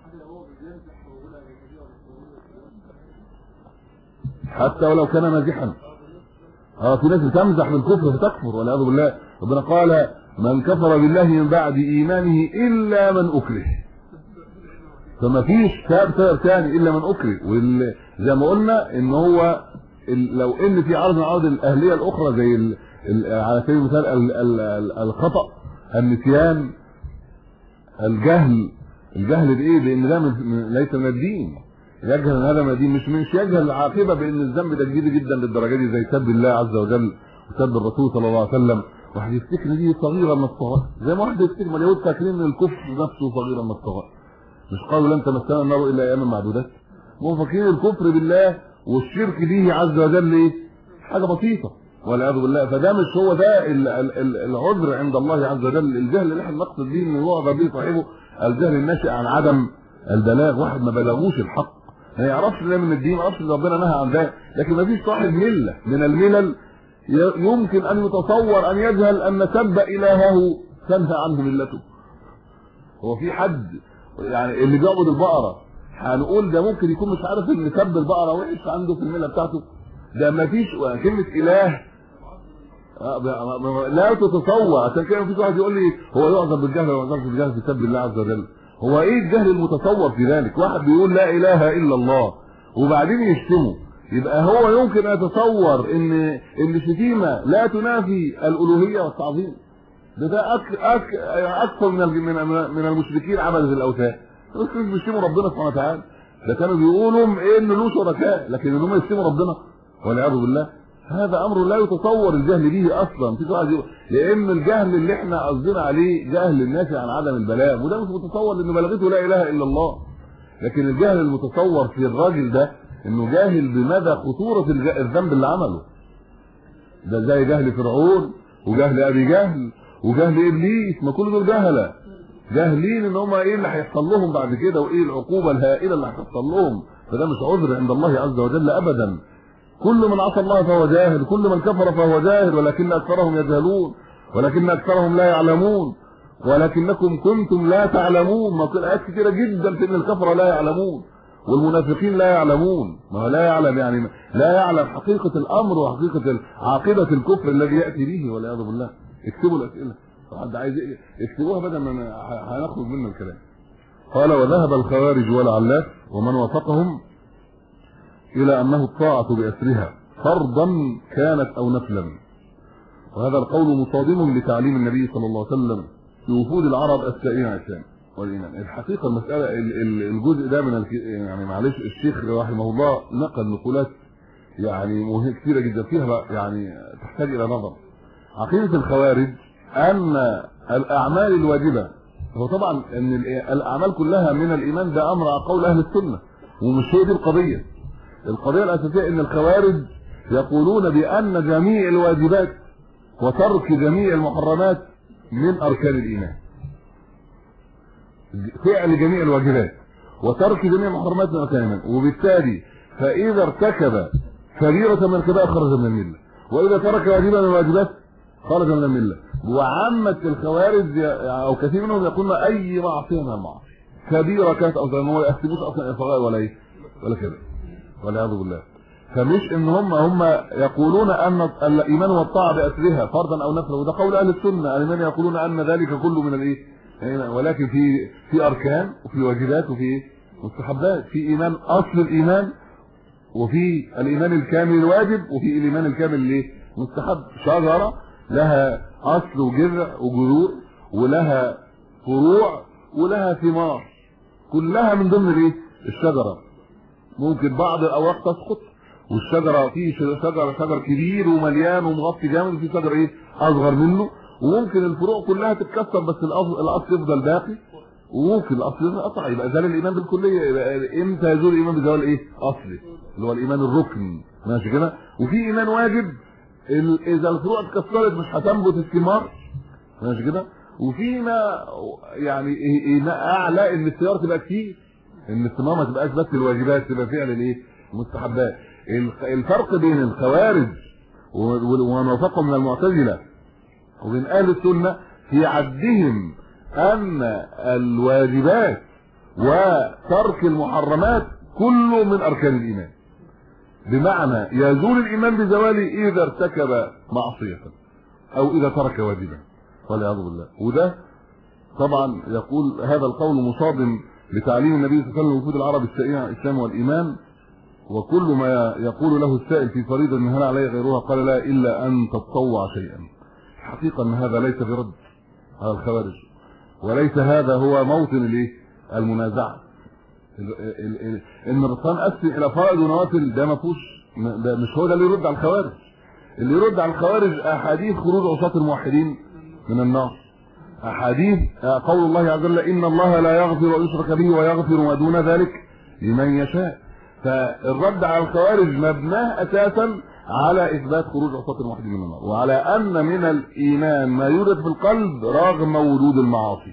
حتى ولو كان مازحا اه في ناس بتمزح بالكفر فتكفر والعياذ بالله ربنا قال من كفر بالله من بعد ايمانه الا من اكره فما فيش كافر ثاني الا من اكره وزي ما قلنا ان هو لو ان في عرض من عرض الاهليه الاخرى زي ال ال على سبيل المثال ال ال الخطا النسيان الجهل الجهل بايه بان ده ليس من الدين يجهل ان هذا من الدين مش مش يجهل العاقبه بان الذنب ده جديد جدا للدرجه دي زي سب الله عز وجل وسب الرسول صلى الله عليه وسلم واحد يفتكر دي صغيره من الصغائر زي ما واحد يفتكر ما اليهود فاكرين ان الكفر نفسه صغيره من الصغائر مش قالوا لن تمسنا النار الا اياما معدودات هم فاكرين الكفر بالله والشرك به عز وجل ايه حاجه بسيطه والعياذ بالله فده مش هو ده العذر عند الله عز وجل الجهل اللي احنا نقصد به ان يعذر به صاحبه الجهل الناشئ عن عدم البلاغ واحد ما بلغوش الحق ما يعرفش ده من الدين ما يعرفش ان ربنا نهى عن ذلك لكن ما فيش صاحب مله من الملل يمكن ان يتصور ان يجهل ان سب الهه تنهى عنه ملته هو في حد يعني اللي بيعبد البقره هنقول ده ممكن يكون مش عارف ان سب البقره وحش عنده في المله بتاعته ده ما فيش كلمه اله لا تتصور عشان كده مفيش واحد يقول لي هو يعذر بالجهل ولا يعذر بالجهل في سب الله عز وجل هو ايه الجهل المتصور في ذلك واحد بيقول لا اله الا الله وبعدين يشتمه يبقى هو يمكن ان يتصور ان ان الشتيمه لا تنافي الالوهيه والتعظيم ده ده أك أك اكثر من من من المشركين عبده الاوثان بس بيشتموا ربنا سبحانه وتعالى ده كانوا بيقولوا ان له شركاء لكن ان هم يشتموا ربنا والعياذ بالله هذا امر لا يتصور الجهل به اصلا في واحد يقول لان الجهل اللي احنا قصدنا عليه جهل الناس عن عدم البلاغ وده مش متصور لانه بلغته لا اله الا الله لكن الجهل المتصور في الراجل ده انه جاهل بمدى خطوره الذنب اللي عمله ده زي جهل فرعون وجهل ابي جهل وجهل ابليس ما كل دول جهله جاهلين ان هم ايه اللي هيحصل لهم بعد كده وايه العقوبه الهائله اللي هتحصل لهم فده مش عذر عند الله عز وجل ابدا كل من عصى الله فهو جاهل كل من كفر فهو جاهل ولكن اكثرهم يجهلون ولكن اكثرهم لا يعلمون ولكنكم كنتم لا تعلمون ما في ايات كثيره جدا في ان الكفره لا يعلمون والمنافقين لا يعلمون ما لا يعلم يعني لا يعلم حقيقه الامر وحقيقه عاقبه الكفر الذي ياتي به والعياذ بالله اكتبوا الاسئله حد عايز اكتبوها بدل ما هنخرج منه الكلام قال وذهب الخوارج والعلاف ومن وافقهم الى انه الطاعه باسرها فرضا كانت او نفلا وهذا القول مصادم لتعليم النبي صلى الله عليه وسلم في وفود العرب السائلين عن الشام والايمان الحقيقه المساله الجزء ده من يعني معلش الشيخ رحمه الله نقل نقولات يعني كثيره جدا فيها يعني تحتاج الى نظر عقيده الخوارج ان الاعمال الواجبه هو طبعا ان الاعمال كلها من الايمان ده امر على قول اهل السنه ومش هي دي القضيه القضيه الاساسيه ان الخوارج يقولون بان جميع الواجبات وترك جميع المحرمات من اركان الايمان فعل جميع الواجبات وترك جميع المحرمات من اركان الايمان وبالتالي فاذا ارتكب كبيره من الكبائر خرج من المله واذا ترك واجبا من الواجبات خرج من المله وعامه الخوارج او كثير منهم يقولون اي معصيه من المعاصي كبيره كانت او زي ما هو يحسبوش اصلا الصغائر ولا ايه ولا كده والعياذ بالله فمش ان هم هم يقولون ان الايمان والطاعه باسرها فرضا او نفلا وده قول اهل السنه الايمان يقولون ان ذلك كله من الايه يعني ولكن في في اركان وفي واجبات وفي مستحبات في ايمان اصل الايمان وفي الايمان الكامل الواجب وفي الايمان الكامل الايه مستحب شجره لها اصل وجذع وجذور ولها فروع ولها ثمار كلها من ضمن الايه الشجره ممكن بعض الاوراق تسقط والشجره في شجر شجر كبير ومليان ومغطي جامد وفي شجر ايه اصغر منه وممكن الفروع كلها تتكسر بس الاصل الاصل يفضل باقي وممكن الاصل ينقطع يبقى زال الايمان بالكليه يبقى امتى يزول الايمان بزوال ايه اصلي اللي هو الايمان الركني ماشي كده وفي ايمان واجب ال- اذا الفروع اتكسرت مش هتنبت الثمار ماشي كده وفي ما يعني إيه- إيه ما اعلى ان الثمار تبقى كتير ان الثمار ما تبقاش بس الواجبات تبقى فعل الايه المستحبات الخ- الفرق بين الخوارج و- و- ومن وافقهم من المعتزله وبين اهل السنه في عدهم ان الواجبات وترك المحرمات كله من اركان الايمان بمعنى يزول الايمان بزواله اذا ارتكب معصيه او اذا ترك واجبا والعياذ بالله وده طبعا يقول هذا القول مصادم لتعليم النبي صلى الله عليه وسلم وجود العرب السائلين عن الاسلام والايمان وكل ما يقول له السائل في فريضه ان هل عليه غيرها قال لا الا ان تتطوع شيئا حقيقه ان هذا ليس برد على الخوارج وليس هذا هو موطن الايه المنازعه ال- ال- ال- ان الرسول قسم الى فرائض ونوافل ده ما فيهوش م- ده مش هو ده اللي يرد على الخوارج اللي يرد على الخوارج احاديث خروج عصاة الموحدين من النار احاديث آه، قول الله عز وجل ان الله لا يغفر ان يشرك به ويغفر ما دون ذلك لمن يشاء فالرد على الخوارج مبناه اساسا على اثبات خروج عصاة الموحدين من النار وعلى ان من الايمان ما يوجد في القلب رغم وجود المعاصي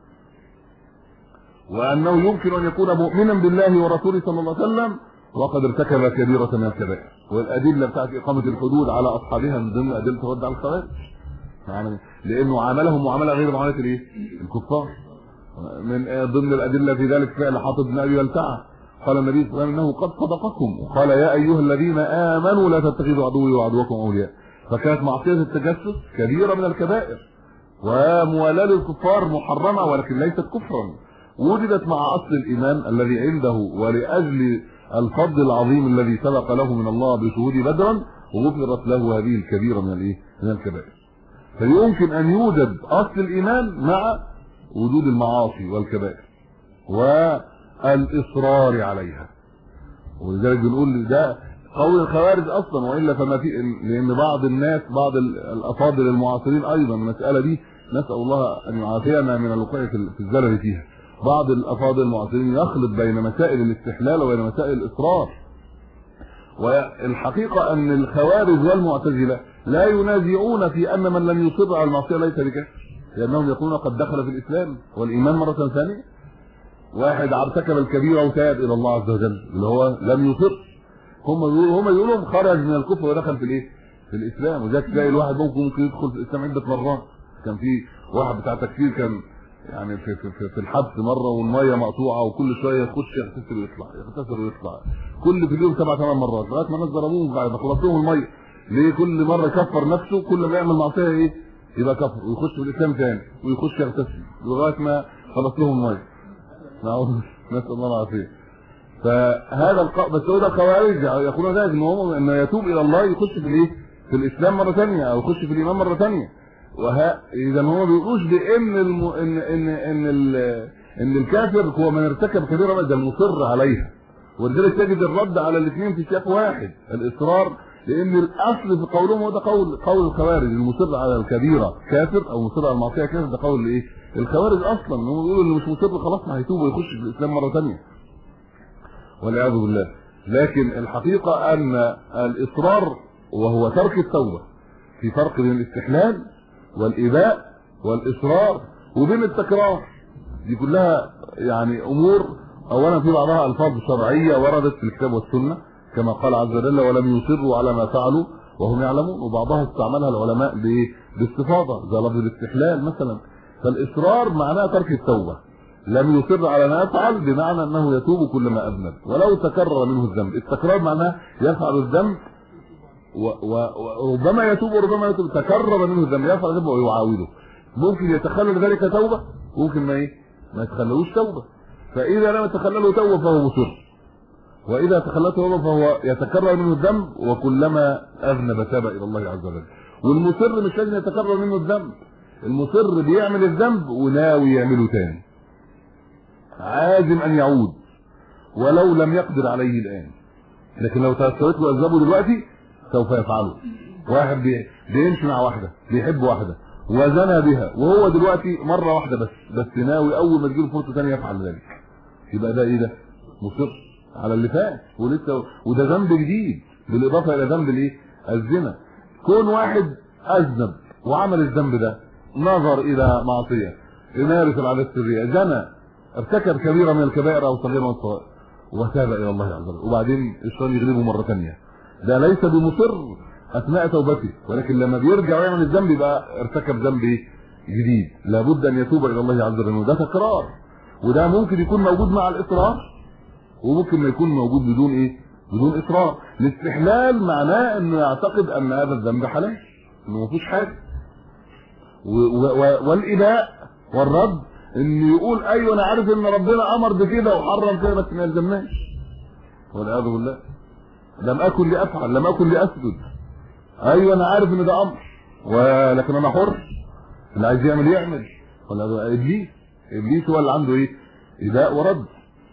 وانه يمكن ان يكون مؤمنا بالله ورسوله صلى الله عليه وسلم وقد ارتكب كبيرة من الكبائر والادله بتاعت اقامه الحدود على اصحابها من ضمن ادله الرد على الخوارج يعني لانه عاملهم معامله غير معامله الايه الكفار من آه، ضمن الادله في ذلك فعل حاطب بن ابي بلتعه قال النبي صلى الله عليه وسلم انه قد صدقكم وقال يا ايها الذين امنوا لا تتخذوا عدوي وعدوكم اولياء فكانت معصيه التجسس كبيره من الكبائر وموالاه للكفار محرمه ولكن ليست كفرا وجدت مع اصل الايمان الذي عنده ولاجل الفضل العظيم الذي سبق له من الله بشهود بدرا وغفرت له هذه الكبيره من الايه من الكبائر فيمكن ان يوجد اصل الايمان مع وجود المعاصي والكبائر والاصرار عليها ولذلك بنقول ده قول الخوارج اصلا والا فما في لان بعض الناس بعض ال- الافاضل المعاصرين ايضا المساله دي نسال الله ان يعافينا من الوقوع في في الزلل فيها بعض الافاضل المعاصرين يخلط بين مسائل الاستحلال وبين مسائل الاصرار والحقيقه ان الخوارج والمعتزله لا ينازعون في ان من لم يصر على المعصيه ليس بكافر لانهم يقولون قد دخل في الاسلام والايمان مره ثانيه واحد ارتكب الكبيره وتاب الى الله عز وجل اللي هو لم يصر هم يقولوا هم يقولوا خرج من الكفر ودخل في الايه في الاسلام وذاك تلاقي الواحد ممكن ممكن يدخل في الاسلام عده مرات كان في واحد بتاع تكفير كان يعني في في في, في الحبس مره والميه مقطوعه وكل شويه يخش يغتسل ويطلع يغتسل ويطلع كل في اليوم سبع ثمان مرات لغايه ما الناس ضربوه بعد ما خلص لهم الميه ليه كل مره يكفر نفسه كل ما يعمل معصيه ايه يبقى كفر ويخش في الاسلام تاني ويخش يغتسل لغايه ما خلص لهم الميه نعوذ نسال الله العافيه فهذا الق... بس هو ده الخوارج يقولون ذلك ان هو انه يتوب الى الله يخش في الايه في الاسلام مره ثانيه او يخش في الايمان مره ثانيه وها اذا هم ما بيقولوش بان الم... ان ان ان ال... ان الكافر هو من ارتكب كبيره بس ده المصر عليها ولذلك تجد الرد على الاثنين في سياق واحد الاصرار لان الاصل في قولهم هو ده قول قول الخوارج المصر على الكبيره كافر او مصر على المعصيه كافر ده قول الايه الخوارج اصلا هم بيقولوا اللي مش مصر خلاص ما هيتوب ويخش في الاسلام مره ثانيه والعياذ بالله لكن الحقيقه ان الاصرار وهو ترك التوبه في فرق بين الاستحلال والاباء والاصرار وبين التكرار دي كلها يعني امور اولا في بعضها الفاظ شرعيه وردت في الكتاب والسنه كما قال عز وجل ولم يصروا على ما فعلوا وهم يعلمون وبعضها استعملها العلماء ب- باستفاضه زي لفظ الاستحلال مثلا فالاصرار معناه ترك التوبه لم يصر على ما يفعل بمعنى انه يتوب كلما اذنب ولو تكرر منه الذنب التكرار معناه يفعل الذنب وربما يتوب وربما يتوب تكرر منه الذنب يفعل الذنب ويعاوده ممكن يتخلل ذلك توبه ممكن ما ايه ما يتخللوش توبه فاذا لم يتخلله توبه فهو مصر واذا تخلته توبه فهو يتكرر منه الذنب وكلما اذنب تاب الى الله عز وجل والمصر مش لازم يتكرر منه الذنب المصر بيعمل الذنب وناوي يعمله تاني عازم ان يعود ولو لم يقدر عليه الان لكن لو تأثرت له اسبابه دلوقتي سوف يفعله واحد بيمشي مع واحده بيحب واحده وزنى بها وهو دلوقتي مره واحده بس بس ناوي اول ما تجيله فرصه ثانيه يفعل ذلك يبقى ده ايه ده مصر على اللي فات ولسه وده ذنب جديد بالاضافه الى ذنب الايه الزنا كون واحد اذنب وعمل الذنب ده نظر الى معصيه يمارس العادات السريه زنى ارتكب كبيره من الكبائر او صغيره من الصغائر وتاب الى الله عز وجل وبعدين الشيطان يغلبه مره ثانيه ده ليس بمصر اثناء توبته ولكن لما بيرجع ويعمل الذنب يبقى ارتكب ذنب جديد لابد ان يتوب الى الله عز وجل ده تكرار وده ممكن يكون موجود مع الاصرار وممكن ما يكون موجود بدون ايه بدون اصرار الاستحلال معناه انه يعتقد ان هذا الذنب حلال انه ما فيهوش حاجه والاباء والرد انه يقول ايوه انا عارف ان ربنا امر بكده وحرم كده بس ما يلزمناش والعياذ بالله لم اكن لافعل لم اكن لاسجد ايوه انا عارف ان ده امر ولكن انا حر اللي عايز يعمل يعمل ولا ابليس ابليس هو اللي عنده ايه اباء ورد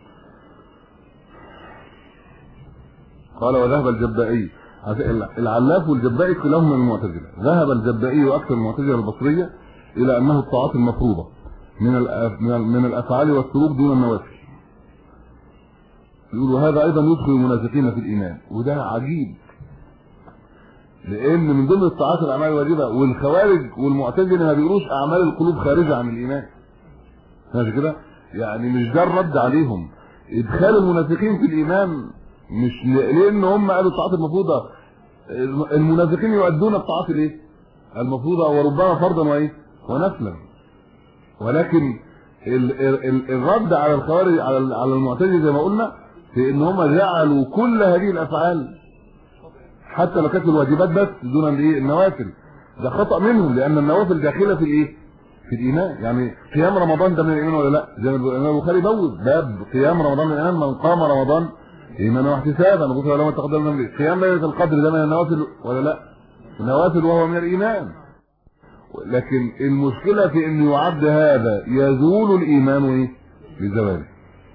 قال وذهب الجبائي العلاف والجبائي كلاهما من المعتزله ذهب الجبائي واكثر المعتزله البصريه الى انه الطاعات المفروضه من من الافعال والسلوك دون النوافل يقولوا هذا ايضا يدخل المنافقين في الايمان وده عجيب لان من ضمن الطاعات الاعمال الواجبه والخوارج والمعتزله ما بيقولوش اعمال القلوب خارجه عن الايمان ماشي كده يعني مش ده الرد عليهم ادخال المنافقين في الايمان مش لان هم قالوا الطاعات المفروضه المنافقين يؤدون الطاعات الايه المفروضه وربما فرضا وايه ونفلا ولكن ال ال الرد على الخوارج على على المعتزله زي ما قلنا في ان هم جعلوا كل هذه الافعال حتى لو كانت الواجبات بس دون الايه النوافل ده خطا منهم لان النوافل داخله في الايه في الايمان يعني قيام رمضان ده من الايمان ولا لا زي ما البخاري بوب باب قيام رمضان من الايمان من قام رمضان ايمانا واحتسابا غفر له ما تقدم من قيام ليله القدر ده من النوافل ولا لا النوافل وهو من الايمان لكن المشكله في ان يعد هذا يزول الايمان ايه بزواله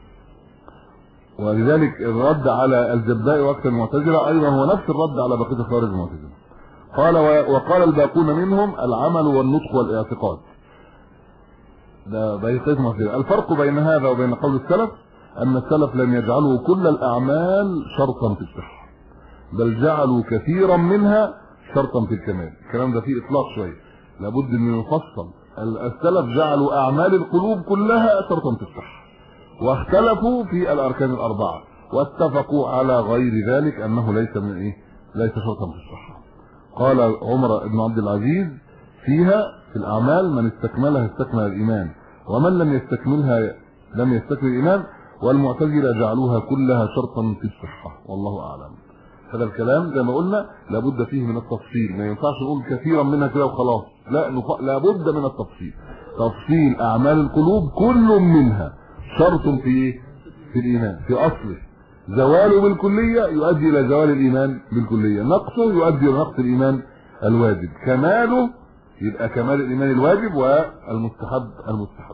ولذلك الرد على الجباء واكثر المعتزله ايضا هو نفس الرد على بقيه الخوارج المعتزله قال وقال الباقون منهم العمل والنطق والاعتقاد ده بقيه معتزله الفرق بين هذا وبين قول السلف ان السلف لم يجعلوا كل الاعمال شرطا في الصحه بل جعلوا كثيرا منها شرطا في الكمال الكلام ده فيه اطلاق شويه لابد من يفصل السلف جعلوا اعمال القلوب كلها شرطا في الصحه واختلفوا في الاركان الاربعه واتفقوا على غير ذلك انه ليس من ايه ليس شرطا في الصحه قال عمر بن عبد العزيز فيها في الاعمال من استكملها استكمل الايمان ومن لم يستكملها لم يستكمل الايمان والمعتزله جعلوها كلها شرطا في الصحه والله اعلم هذا الكلام زي ما قلنا لابد فيه من التفصيل ما ينفعش نقول كثيرا منها كده وخلاص لا لابد من التفصيل تفصيل اعمال القلوب كل منها شرط في في الايمان في اصله زواله بالكليه يؤدي الى زوال الايمان بالكليه نقصه يؤدي الى نقص الايمان الواجب كماله يبقى كمال الايمان الواجب والمستحب المستحب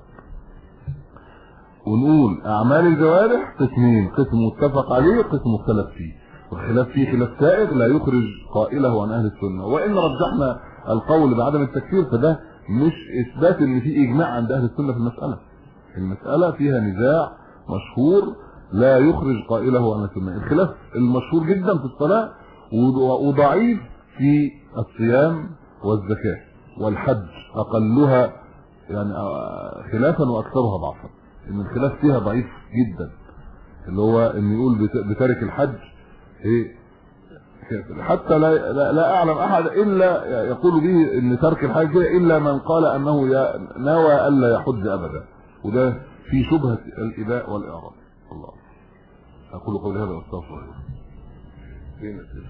ونقول اعمال الجوارح قسمين قسم متفق عليه قسم مختلف فيه والخلاف فيه خلاف سائغ لا يخرج قائله عن اهل السنه وان رجحنا القول بعدم التكفير فده مش اثبات ان في اجماع عند اهل السنه في المساله المساله فيها نزاع مشهور لا يخرج قائله عن السنه الخلاف المشهور جدا في الصلاه وضعيف في الصيام والزكاه والحج اقلها يعني خلافا واكثرها ضعفا ان الخلاف فيها ضعيف جدا اللي هو ان يقول بترك الحج ايه حتى لا, لا, لا اعلم احد الا يقول به ان ترك الحج الا من قال انه نوى الا يحج ابدا وده في شبهة الإباء والإعراض الله أقول قولي هذا وأستغفر الله فين السلام؟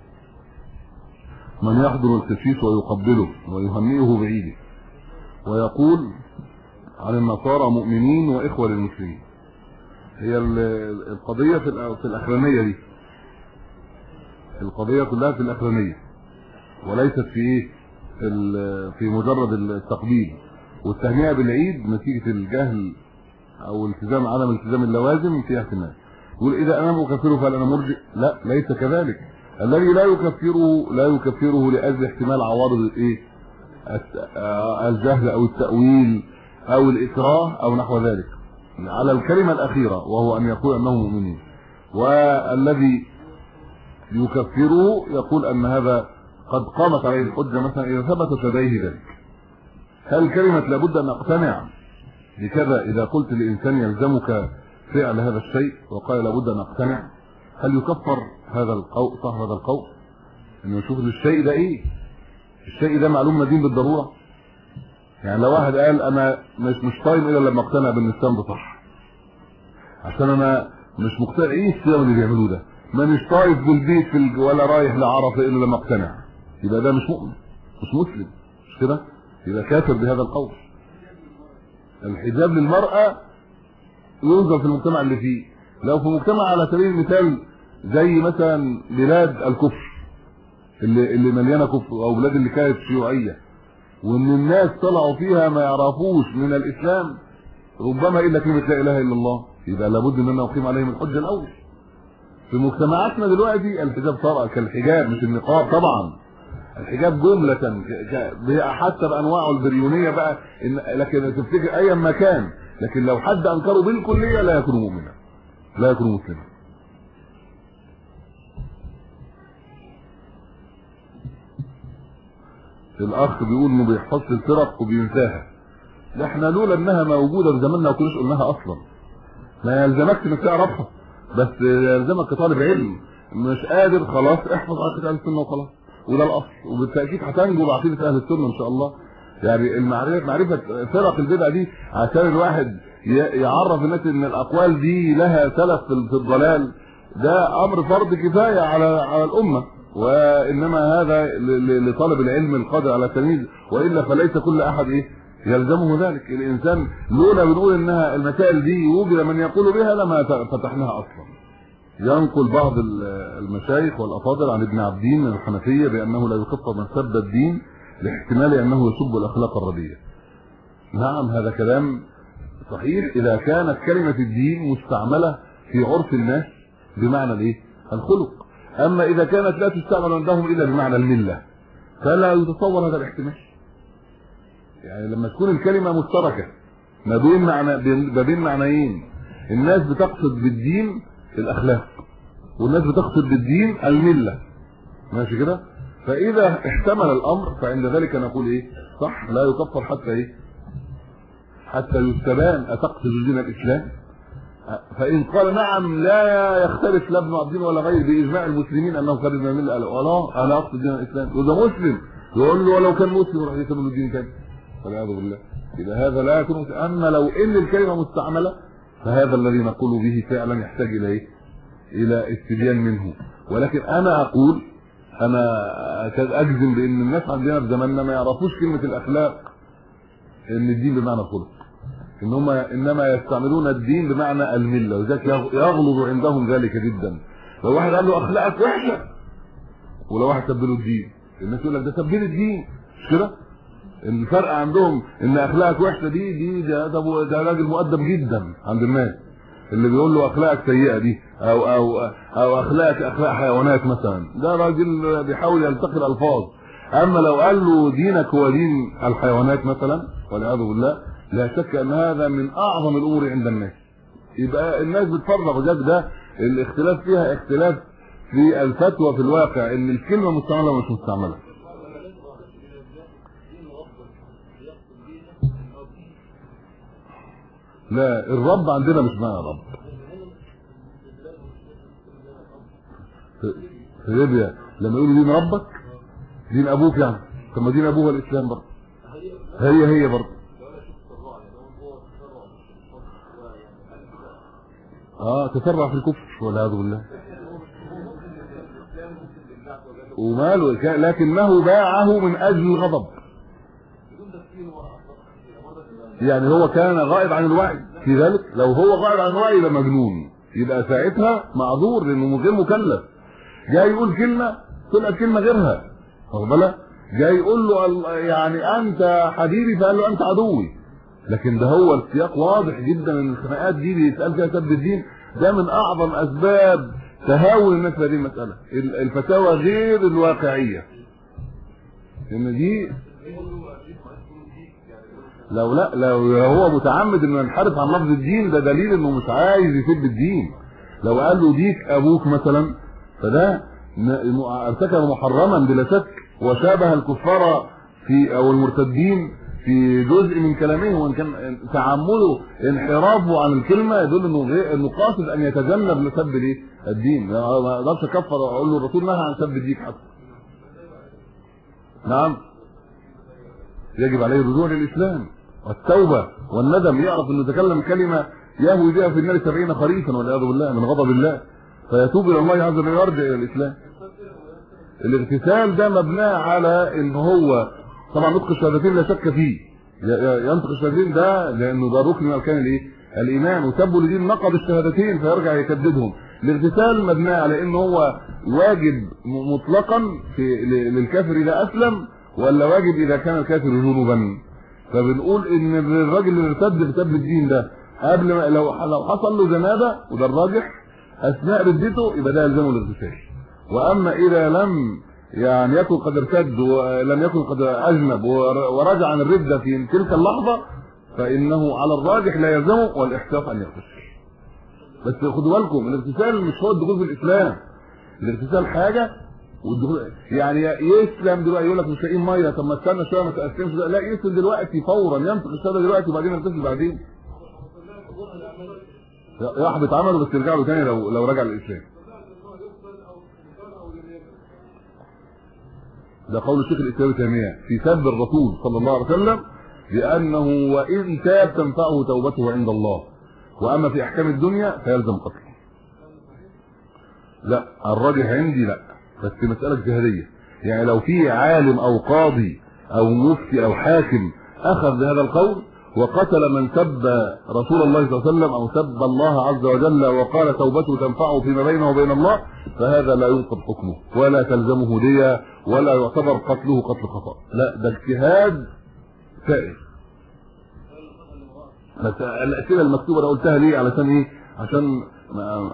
من يحضر الكسيس ويقبله ويهنئه بعيده ويقول عن النصارى مؤمنين وإخوة للمسلمين هي ال- القضية في الأ- في الأخرانية دي القضية كلها في الأخرانية وليست في إيه في ال- في مجرد التقبيل والتهنئة بالعيد نتيجة الجهل أو التزام عدم التزام اللوازم في احتمال يقول إذا أنا مكفره فهل أنا مرجئ لا ليس كذلك الذي لا يكفره لا يكفره لأجل احتمال عوارض الإيه الت- آه، الجهل أو التأويل أو الإكراه أو نحو ذلك على الكلمة الأخيرة وهو أن يقول أنه مؤمنين والذي يكفره يقول أن هذا قد قامت عليه الحجة مثلا إذا ثبت لديه ذلك هل كلمة لابد أن أقتنع بكذا إذا قلت لإنسان يلزمك فعل هذا الشيء وقال لابد أن أقتنع هل يكفر هذا القول صح هذا القول انه يشوف الشيء ده ايه الشيء ده معلوم مدين بالضروره يعني لو واحد قال انا مش مش طايم الا لما اقتنع بان الصيام ده صح عشان انا مش مقتنع ايه الصيام اللي بيعملوه ده ما مش طايف بالبيت في الج... ولا رايح لعرفه الا لما اقتنع يبقى ده مش مؤمن مش مسلم مش كده يبقى كافر بهذا القول الحجاب للمرأة ينظر في المجتمع اللي فيه لو في مجتمع على سبيل المثال زي مثلا بلاد الكفر اللي اللي مليانه كفر او بلاد اللي كانت شيوعيه وان الناس طلعوا فيها ما يعرفوش من الاسلام ربما الا كلمه لا اله الا الله يبقى لابد ان انا اقيم عليهم الحجه الاول في مجتمعاتنا دلوقتي الحجاب صار كالحجاب مش النقاب طبعا الحجاب جملة ك- ك- حتى بأنواعه البريونية بقى إن لكن تفتكر أي مكان لكن لو حد أنكره بالكلية لا يكون مؤمنا لا يكون مسلما الاخ بيقول انه بيحفظ الفرق وبينساها ده احنا لولا انها موجوده في زماننا ما كناش قلناها اصلا ما يلزمكش انك تعرفها بس يلزمك كطالب علم مش قادر خلاص احفظ عقيده اهل السنه وخلاص وده الاصل وبالتاكيد هتنجو بعقيده اهل السنه ان شاء الله يعني المعرفه معرفه فرق البدع دي عشان الواحد ي- يعرف الناس ان الاقوال دي لها سلف في في الضلال ده امر فرض كفايه على على الامه وانما هذا ل- ل- لطالب العلم القادر على التمييز والا فليس كل احد ايه يلزمه ذلك الانسان لولا بنقول انها المسائل دي وجد من يقول بها لما ت- فتحناها اصلا ينقل بعض ال- المشايخ والافاضل عن ابن عبدين من الحنفيه بانه لا يكفر من سب الدين لاحتمال انه يسب الاخلاق الرديه نعم هذا كلام صحيح اذا كانت كلمه الدين مستعمله في عرف الناس بمعنى الايه الخلق اما اذا كانت لا تستعمل عندهم الا بمعنى المله فلا يتصور هذا الاحتمال يعني لما تكون الكلمه مشتركه ما بين معنى بين- ما بين معنيين الناس بتقصد بالدين الاخلاق والناس بتقصد بالدين المله ماشي كده فاذا احتمل الامر فعند ذلك نقول ايه صح لا يكفر حتى ايه حتى يستبان اتقصد دين الاسلام فان قال نعم لا يختلف لا ابن عبدين ولا غيره باجماع المسلمين انه خرج من المله قال لا انا اقصد دين الاسلام وده مسلم يقول له ولو كان مسلم راح يكمل الدين تاني والعياذ بالله اذا هذا لا يكون مسلم. اما لو ان الكلمه مستعمله فهذا الذي نقول به فعلا يحتاج الى ايه الى استبيان منه ولكن انا اقول انا أكاد اجزم بان الناس عندنا في زماننا ما يعرفوش كلمه الاخلاق ان الدين بمعنى الخلق ان هم انما يستعملون الدين بمعنى المله وذلك يغلظ عندهم ذلك جدا لو واحد قال له اخلاقك وحشه ولو واحد سب له الدين الناس يقول لك ده سب لي الدين مش كده الفرق عندهم ان اخلاقك وحشه دي دي ده ده, ده راجل مؤدب جدا عند الناس اللي بيقول له اخلاقك سيئه دي او او او اخلاقك اخلاق حيوانات مثلا ده راجل بيحاول يلتقي الالفاظ اما لو قال له دينك هو دين الحيوانات مثلا والعياذ بالله لا شك ان هذا من اعظم الامور عند الناس يبقى الناس بتفرق وذلك ده الاختلاف فيها اختلاف في الفتوى في الواقع ان الكلمه مستعمله ومش مستعمله لا الرب عندنا مش معنى رب في في ليبيا لما يقولوا دين ربك دين ابوك يعني طب ما دين ابوه هو الاسلام برضه هي هي برضه اه تسرع في الكفر والعياذ بالله وماله كان- لكنه باعه من اجل الغضب يعني هو كان غائب عن الوعي في ذلك لو هو غائب عن الوعي يبقى مجنون يبقى ساعتها معذور لانه غير مكلف جاي يقول كلمه طلعت كلمه غيرها واخد بالك جاي يقول له ال- يعني انت حبيبي فقال له انت عدوي لكن ده هو السياق واضح جدا ان الخناقات دي بيتقال فيها سب الدين ده من اعظم اسباب تهاون الناس في هذه المساله ال- الفتاوى غير الواقعيه ان دي لو لا لو لو هو متعمد انه ينحرف عن لفظ الدين ده دليل انه مش عايز يسب الدين لو قال له ديك ابوك مثلا فده ن- ارتكب محرما بلا شك وشابه الكفار في او المرتدين في جزء من كلامه وان كان تعمده انحرافه عن الكلمه يدل انه غير انه قاصد ان يتجنب لسب الايه؟ الدين ما اقدرش اكفر اقول له الرسول نهى عن سب الديك حتى نعم يجب عليه الرجوع للاسلام والتوبه والندم يعرف انه تكلم كلمه يهوي بها في النار سبعين خريفا والعياذ بالله من غضب الله فيتوب الى الله عز وجل ويرجع الى الاسلام الاغتسال ده مبناه على ان هو طبعا نطق الشهادتين لا شك فيه ي- ي- ينطق الشهادتين ده لانه ده ركن من اركان الايه الايمان وسبوا لدين نقض الشهادتين فيرجع يكددهم الاغتسال مبناه على ان هو واجب م- مطلقا في ل- للكافر اذا اسلم ولا واجب اذا كان الكافر جنوبا فبنقول ان الراجل اللي ارتد بسبب الدين ده قبل ما لو لو حصل له جنابه وده الراجح اثناء ردته يبقى ده يلزمه الاغتسال واما اذا لم يعني يكن قد ارتد ولم يكن قد اجنب ور- ورجع عن الرده في تلك اللحظه فانه على الراجح لا يلزمه والاحتياط ان يغتسل بس خدوا بالكم الاغتسال مش هو الدخول في الاسلام الاغتسال حاجه والدخول يعني يسلم دلوقتي يقول لك مش لاقيين ميه طب ما استنى شويه ما تقسمش لا يسلم دلوقتي فورا ينطق الشهاده دلوقتي وبعدين يغتسل بعدين يحبط عمله بس يرجع له تاني لو لو رجع للاسلام ده قول الشيخ الاسلامي تيميه في سب الرسول صلى الله عليه وسلم بانه وان تاب تنفعه توبته عند الله واما في احكام الدنيا فيلزم قتله لا الراجح عندي لا بس مساله اجتهاديه يعني لو في عالم او قاضي او مفتي او حاكم اخذ بهذا القول وقتل من سب رسول الله صلى الله عليه وسلم او سب الله عز وجل وقال توبته تنفعه فيما بينه وبين الله فهذا لا ينقض حكمه ولا تلزمه دية ولا يعتبر قتله قتل خطأ لا ده اجتهاد سائر بس الاسئله المكتوبه انا قلتها ليه علشان ايه عشان ما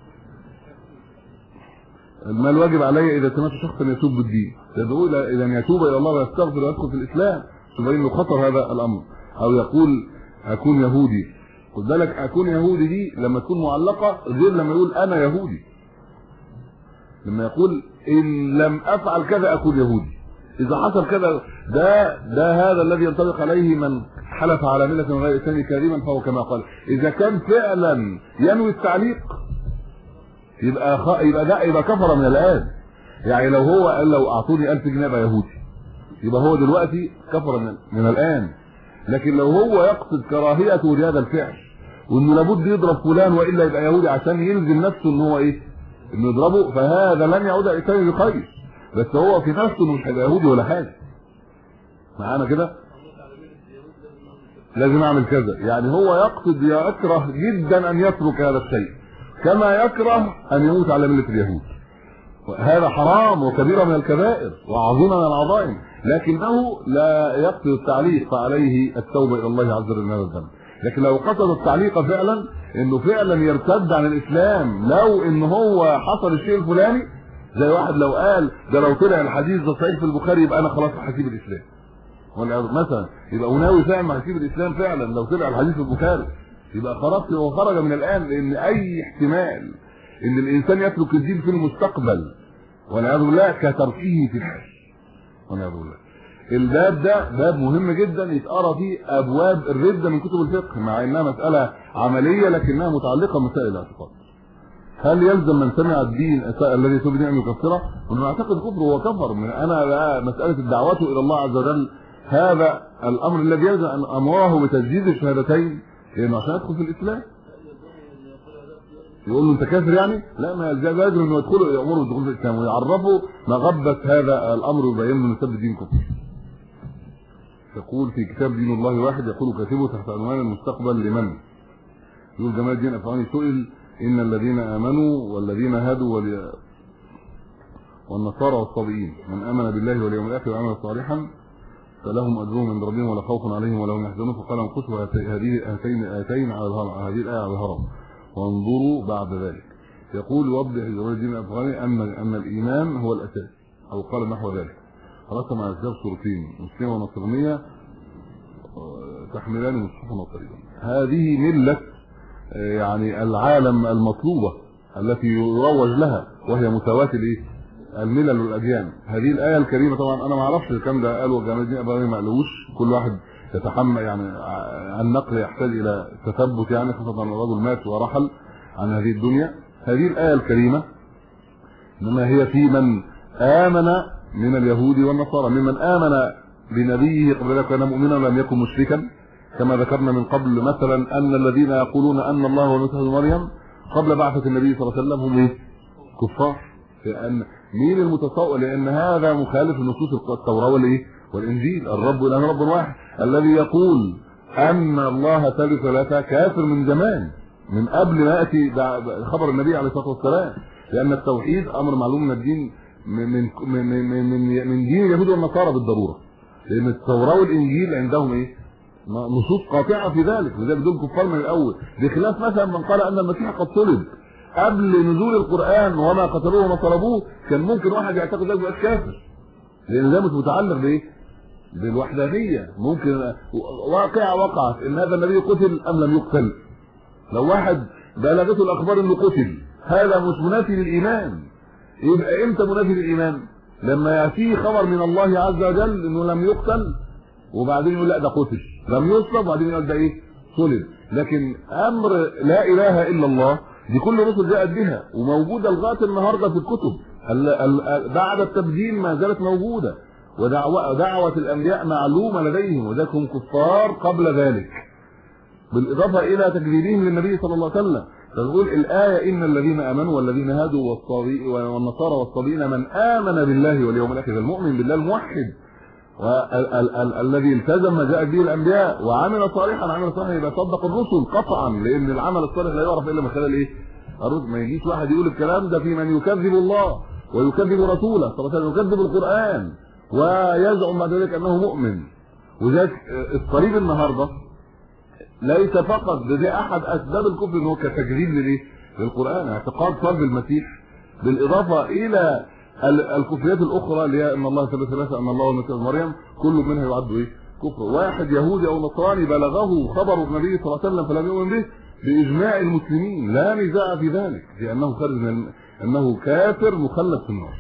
ما الواجب علي اذا سمعت شخصا يتوب بالدين يدعو الى الى ان يتوب الى الله ويستغفر ويدخل في الاسلام تبين له خطر هذا الامر او يقول اكون يهودي خد بالك اكون يهودي دي لما تكون معلقه غير لما يقول انا يهودي لما يقول ان لم افعل كذا اكون يهودي اذا حصل كذا ده ده هذا الذي ينطبق عليه من حلف على مله غير الاسلام كريما فهو كما قال اذا كان فعلا ينوي التعليق يبقى خ... يبقى ده يبقى كفر من الان يعني لو هو قال لو اعطوني 1000 جنيه ابقى يهودي يبقى هو دلوقتي كفر من, من الان لكن لو هو يقصد كراهيته لهذا الفعل وانه لابد يضرب فلان والا يبقى يهودي عشان يلزم نفسه ان هو ايه انه يضربه فهذا لن يعود الاسلام بخير بس هو في نفسه انه مش هيبقى يهودي ولا حاجه معانا كده لازم اعمل كذا يعني هو يقصد يكره جدا ان يترك هذا الشيء كما يكره ان يموت على مله اليهود هذا حرام وكبيرة من الكبائر وعظيمة من العظائم لكنه لا يقصد التعليق فعليه التوبة إلى الله عز وجل من هذا الذنب لكن لو قصد التعليق فعلا انه فعلا يرتد عن الاسلام لو ان هو حصل الشيء الفلاني زي واحد لو قال ده لو طلع الحديث ده صحيح في البخاري يبقى انا خلاص هسيب الاسلام والعياذ مثلا يبقى ناوي فعلا هسيب الاسلام فعلا لو طلع الحديث في البخاري يبقى خرجت وخرج من الان لان اي احتمال ان الانسان يترك الدين في المستقبل والعياذ بالله كتركه في الحال والعياذ بالله الباب ده باب مهم جدا يتقرا فيه ابواب الرده من كتب الفقه مع انها مساله عمليه لكنها متعلقه بمسائل الاعتقاد هل يلزم من سمع الدين الذي يتوب دين ان يكفره؟ ونحن نعتقد كفره هو كفر من انا بقى مساله دعوته الى الله عز وجل هذا الامر الذي يلزم ان امره بتجديد الشهادتين لانه عشان يدخل في الاسلام يقول له انت كافر يعني لا ما لا يجب انه يدخلوا يامروا بالدخول في الاسلام ويعرفوا مغبه هذا الامر ويبين له سب دين كفر يقول في كتاب دين الله واحد يقول كاتبه تحت عنوان المستقبل لمن يقول جمال الدين الافغاني سئل ان الذين امنوا والذين هادوا ول... والنصارى والصابئين من امن بالله واليوم الاخر وعمل صالحا فلهم اجرهم عند ربهم ولا خوف عليهم ولا هم يحزنون فقال انقصوا هذه هاتين ايتين على الهرم هذه الايه على الهرم وانظروا بعد ذلك يقول يوضح جمال الدين الافغاني ان ان الايمان هو الاساس او قال نحو ذلك رسم على الكتاب صورتين مسلمه ونصرانيه تحملان مصحفا وطريقا هذه مله يعني العالم المطلوبه التي يروج لها وهي مساواه الايه الملل والاديان هذه الايه الكريمه طبعا انا ما اعرفش الكلام ده قاله جمال الدين ابراهيم ما قالوش كل واحد يتحمل يعني النقل يحتاج الى تثبت يعني خاصه ان الرجل مات ورحل عن هذه الدنيا هذه الايه الكريمه انما هي في من امن من اليهود والنصارى ممن امن بنبيه قبل ذلك كان مؤمنا ولم يكن مشركا كما ذكرنا من قبل مثلا ان الذين يقولون ان الله هو المسيح مريم قبل بعثه النبي صلى الله عليه وسلم هم ايه كفار لان مين المتصور لان هذا مخالف لنصوص التوراه والايه والانجيل الرب الاله رب واحد الذي يقول ان الله ثالث ثلاثه كافر من زمان من قبل ما ياتي خبر النبي عليه الصلاه والسلام لان التوحيد امر معلوم من الدين من من من من, من دين اليهود والنصارى بالضروره لان التوراه والانجيل عندهم ايه نصوص قاطعه في ذلك لذلك دول كفار من الاول بخلاف مثلا من قال ان المسيح قد صلب قبل نزول القران وما قتلوه وما طلبوه كان ممكن واحد يعتقد ذلك يبقى كافر لان ده مش متعلق بايه بالوحدانيه ممكن واقعه وقعت ان هذا النبي قتل ام لم يقتل لو واحد بلغته الاخبار انه قتل هذا مش منافي للايمان يبقى امتى منافي للايمان لما ياتيه خبر من الله عز وجل انه لم يقتل وبعدين يقول لا ده قتل لم يصلب وبعدين يقول ده ايه صلب لكن امر لا اله الا الله دي كل الرسل جاءت بها وموجوده لغايه النهارده في الكتب بعد التبديل ما زالت موجوده ودعوة دعوة الأنبياء معلومة لديهم وذلك هم كفار قبل ذلك بالإضافة إلى تكذيبهم للنبي صلى الله عليه وسلم تقول الآية إن الذين آمنوا والذين هادوا والنصارى والصابئين من آمن بالله واليوم الآخر المؤمن بالله الموحد والذي التزم ما جاء به الانبياء وعمل صالحا عمل صالحا يبقى صدق الرسل قطعا لان العمل الصالح لا يعرف الا من خلال ايه الرسل ما يجيش واحد يقول الكلام ده في من يكذب الله ويكذب رسوله صلى الله عليه وسلم يكذب القران ويزعم بعد ذلك انه مؤمن وذلك الطريق النهارده ليس فقط ده احد اسباب الكفر ان هو كتكذيب للايه للقران اعتقاد صلب المسيح بالاضافه الى الكفريات الاخرى اللي هي ان الله ثلاثه ثلاثه ان الله والمسيح مريم كل منها يعد ايه كفر واحد يهودي او نصراني بلغه خبر النبي صلى الله عليه وسلم فلم يؤمن به باجماع المسلمين لا نزاع في ذلك لانه خارج من انه كافر مخلد في النار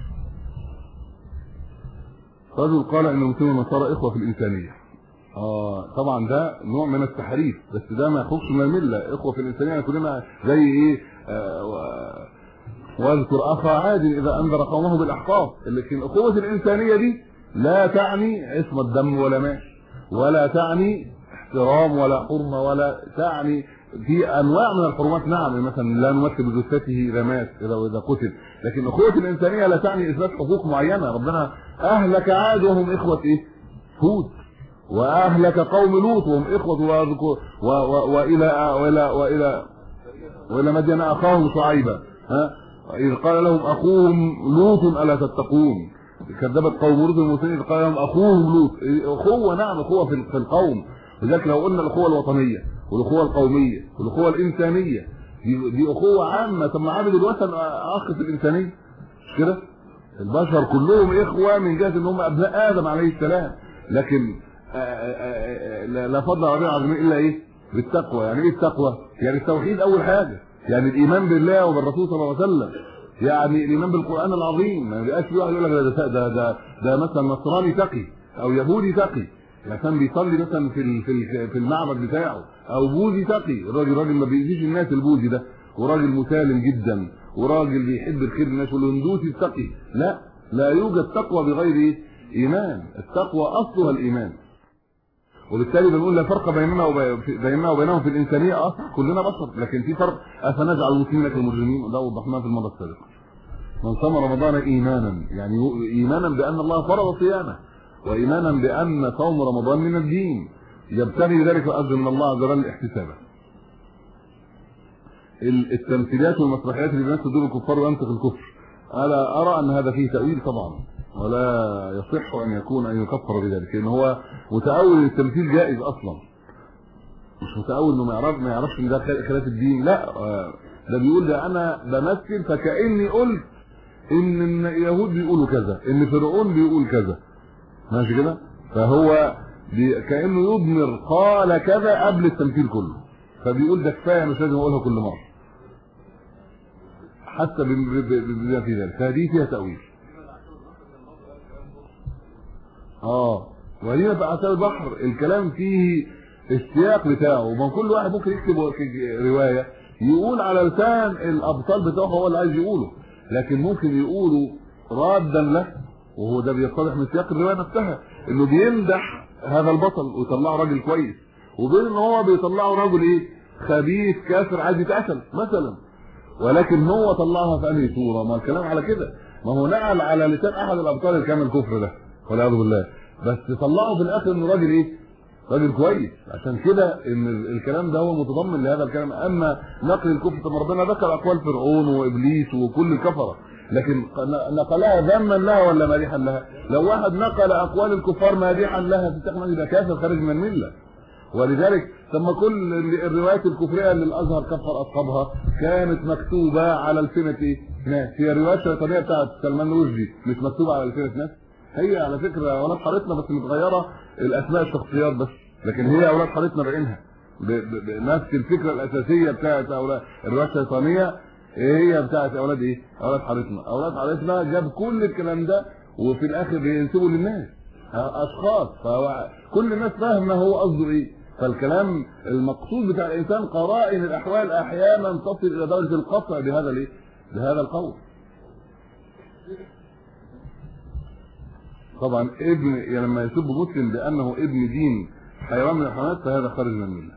رجل قال ان المسلمين والنصارى اخوه في الانسانيه اه طبعا ده نوع من التحريف بس ده ما يخص من المله اخوه في الانسانيه يعني كلنا زي ايه آه واذكر اخا عاد اذا انذر قومه بالاحقاف لكن الاخوه الانسانيه دي لا تعني عصمه دم ولا مال ولا تعني احترام ولا حرمه ولا تعني في انواع من الحرمات نعم مثلا لا نمثل بجثته اذا مات اذا اذا قتل لكن اخوه الانسانيه لا تعني اثبات حقوق معينه ربنا اهلك عاد وهم اخوه ايه هود واهلك قوم لوط وهم اخوه والى والى والى والى مدين اخاهم شعيبا ها إذ قال لهم أخوهم لوط ألا تتقون كذبت قوم لوط المرسلين إذ قال لهم أخوهم لوط أخوة نعم أخوة في القوم لذلك لو قلنا الأخوة الوطنية والأخوة القومية والأخوة الإنسانية دي, دي أخوة عامة طب ما عابد الوثن أخ في الإنسانية مش كده؟ البشر كلهم إخوة من جهة إن هم أبناء آدم عليه السلام لكن آآ آآ لا فضل على العظيم إلا إيه؟ بالتقوى يعني إيه التقوى؟ يعني التوحيد أول حاجة يعني الايمان بالله وبالرسول صلى الله عليه وسلم يعني الايمان بالقران العظيم ما يبقاش في واحد يقول لك ده ده ده, ده مثلا نصراني تقي او يهودي تقي عشان بيصلي مثلا في في في المعبد بتاعه او بوذي تقي الراجل راجل ما بيأذيش الناس البوذي ده وراجل مسالم جدا وراجل بيحب الخير للناس والهندوسي التقي لا لا يوجد تقوى بغير ايمان التقوى اصلها الايمان وبالتالي بنقول لا فرق بيننا وبيننا وبينهم في الانسانيه اه كلنا بشر لكن في فرق افنجعل المسلمين كالمجرمين وده وضحناه في المره السابقه من صام رمضان ايمانا يعني ايمانا بان الله فرض صيامه وايمانا بان صوم رمضان من الدين يبتغي ذلك الاجر من الله عز وجل احتسابا التمثيلات والمسرحيات اللي بنفس دور الكفار وينطق الكفر انا ارى ان هذا فيه تاويل طبعا ولا يصح ان يكون ان يكفر بذلك لان هو متاول التمثيل جائز اصلا مش متاول انه ما يعرف ما يعرفش ان ده خلاف الدين لا ده بيقول ده انا بمثل فكاني قلت ان اليهود بيقولوا كذا ان فرعون بيقول كذا ماشي كده فهو كانه يضمر قال كذا قبل التمثيل كله فبيقول ده كفايه مش لازم اقولها كل مره حتى بما في ذلك فهذه فيها تاويل اه ولينا في اعتاب البحر الكلام فيه السياق بتاعه وما كل واحد ممكن يكتب روايه يقول على لسان الابطال بتاعه هو اللي عايز يقوله لكن ممكن يقولوا رادا له وهو ده بيتضح من سياق الروايه نفسها انه بيمدح هذا البطل ويطلعه راجل كويس وبين ان هو بيطلعه راجل ايه خبيث كافر عايز يتقتل مثلا ولكن هو طلعها في انهي صوره ما الكلام على كده ما هو نقل على لسان احد الابطال اللي كان الكفر ده والعياذ بالله بس طلعه في الاخر انه راجل ايه راجل كويس عشان كده ان الكلام ده هو متضمن لهذا الكلام اما نقل الكفر طب ربنا ذكر اقوال فرعون وابليس وكل الكفره لكن نقلها ذما لها ولا مديحا لها لو واحد نقل اقوال الكفار مديحا لها تستخدم يبقى كافر خارج من المله ولذلك ثم كل الروايات الكفريه اللي الازهر كفر اصحابها كانت مكتوبه على السنه ايه ناس هي الروايات الشيطانيه بتاعت سلمان رشدي مش مكتوبه على السنه ناس هي على فكره اولاد حارتنا بس متغيره الاسماء الشخصيات بس لكن هي اولاد حارتنا بعينها بنفس الفكره الاساسيه بتاعت اولاد الروايات الشيطانيه هي بتاعت اولاد ايه اولاد حارتنا اولاد حارتنا جاب كل الكلام ده وفي الاخر بينسبوا للناس اشخاص فهو كل الناس فاهمه هو قصده ايه فالكلام المقصود بتاع الانسان قرائن الاحوال احيانا تصل الى درجه القطع بهذا الايه بهذا القول طبعا ابن يعني لما يسب مسلم بانه ابن دين حيوان من الحيوانات فهذا خارج من المله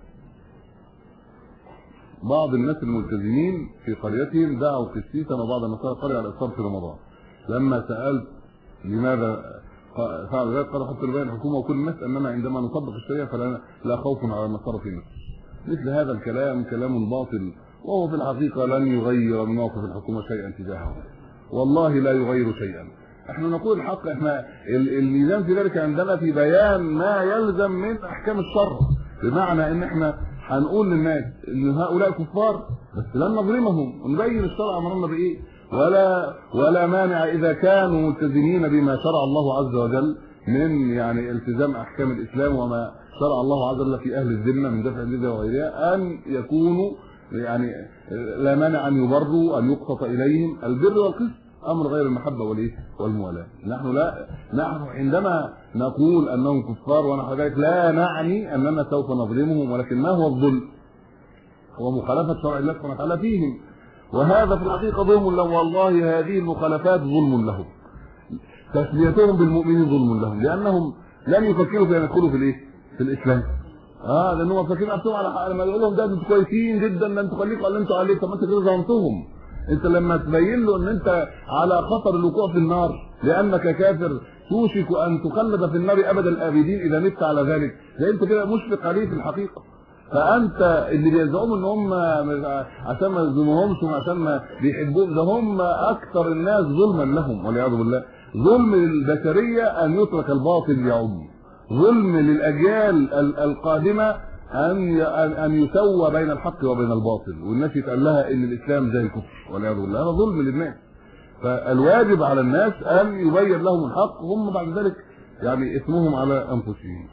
بعض الناس الملتزمين في قريتهم دعوا قسيسا وبعض النصارى قرية على الافطار في رمضان لما سالت لماذا فعل ذلك قال حتى يبين الحكومه وكل الناس اننا عندما نطبق الشريعه فلا لا خوف على النصارى في مصر مثل هذا الكلام كلام باطل وهو في الحقيقه لن يغير من موقف الحكومه شيئا تجاهه والله لا يغير شيئا احنا نقول الحق احنا الميزان في ذلك عندنا في بيان ما يلزم من احكام الشرع بمعنى ان احنا هنقول للناس ان هؤلاء كفار بس لن نظلمهم ونبين الشرع امرنا بايه ولا ولا مانع اذا كانوا ملتزمين بما شرع الله عز وجل من يعني التزام احكام الاسلام وما شرع الله عز وجل في اهل الذمه من دفع الجزيه وغيرها ان يكونوا يعني لا مانع ان يبروا ان يقسط اليهم البر والقسط امر غير المحبه والايه والموالاه نحن لا نحن عندما نقول انهم كفار ونحو ذلك لا نعني اننا سوف نظلمهم ولكن ما هو الظلم هو مخالفه شرع الله سبحانه وتعالى فيهم وهذا في الحقيقه ظلم لهم والله هذه المخالفات ظلم لهم تسميتهم بالمؤمنين ظلم لهم لانهم لم يفكروا في ان يدخلوا في الايه في الاسلام اه لانهم فاكرين نفسهم على لما يقول لهم ده انتوا كويسين جدا ده انتوا خليكم اللي انتوا عليه طب ما انت كده ظلمتهم انت لما تبين له ان انت على خطر الوقوع في النار لانك كافر توشك ان تخلد في النار ابد الابدين اذا مت على ذلك ده انت كده مشفق عليه في الحقيقه فانت اللي بيزعموا ان هم عشان ما يظلمهمش وعشان ما بيحبوهم ده هم اكثر الناس ظلما لهم والعياذ بالله ظلم للبشريه ان يترك الباطل يعم ظلم للاجيال القادمه ان ان يسوى بين الحق وبين الباطل والناس يتقال لها ان الاسلام زي الكفر والعياذ بالله هذا ظلم للناس فالواجب على الناس ان يبين لهم الحق هم بعد ذلك يعني اسمهم على انفسهم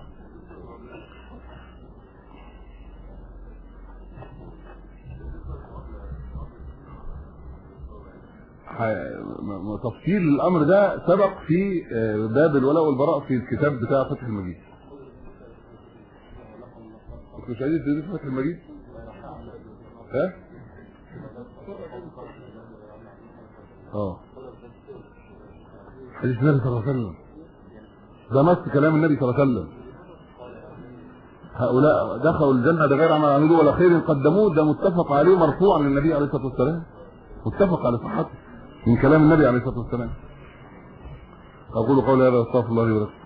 تفصيل الامر ده سبق في باب الولاء والبراء في الكتاب بتاع فتح المجيد مش عايزين تدرس فتح المجيد ها اه حديث النبي صلى الله عليه وسلم ده نص كلام النبي صلى الله عليه وسلم هؤلاء دخلوا الجنة بغير عمل عملوه ولا خير قدموه ده متفق عليه مرفوع عن النبي عليه الصلاة والسلام متفق على صحته من كلام النبي عليه الصلاة والسلام أقول قولي هذا أستغفر الله لي ولكم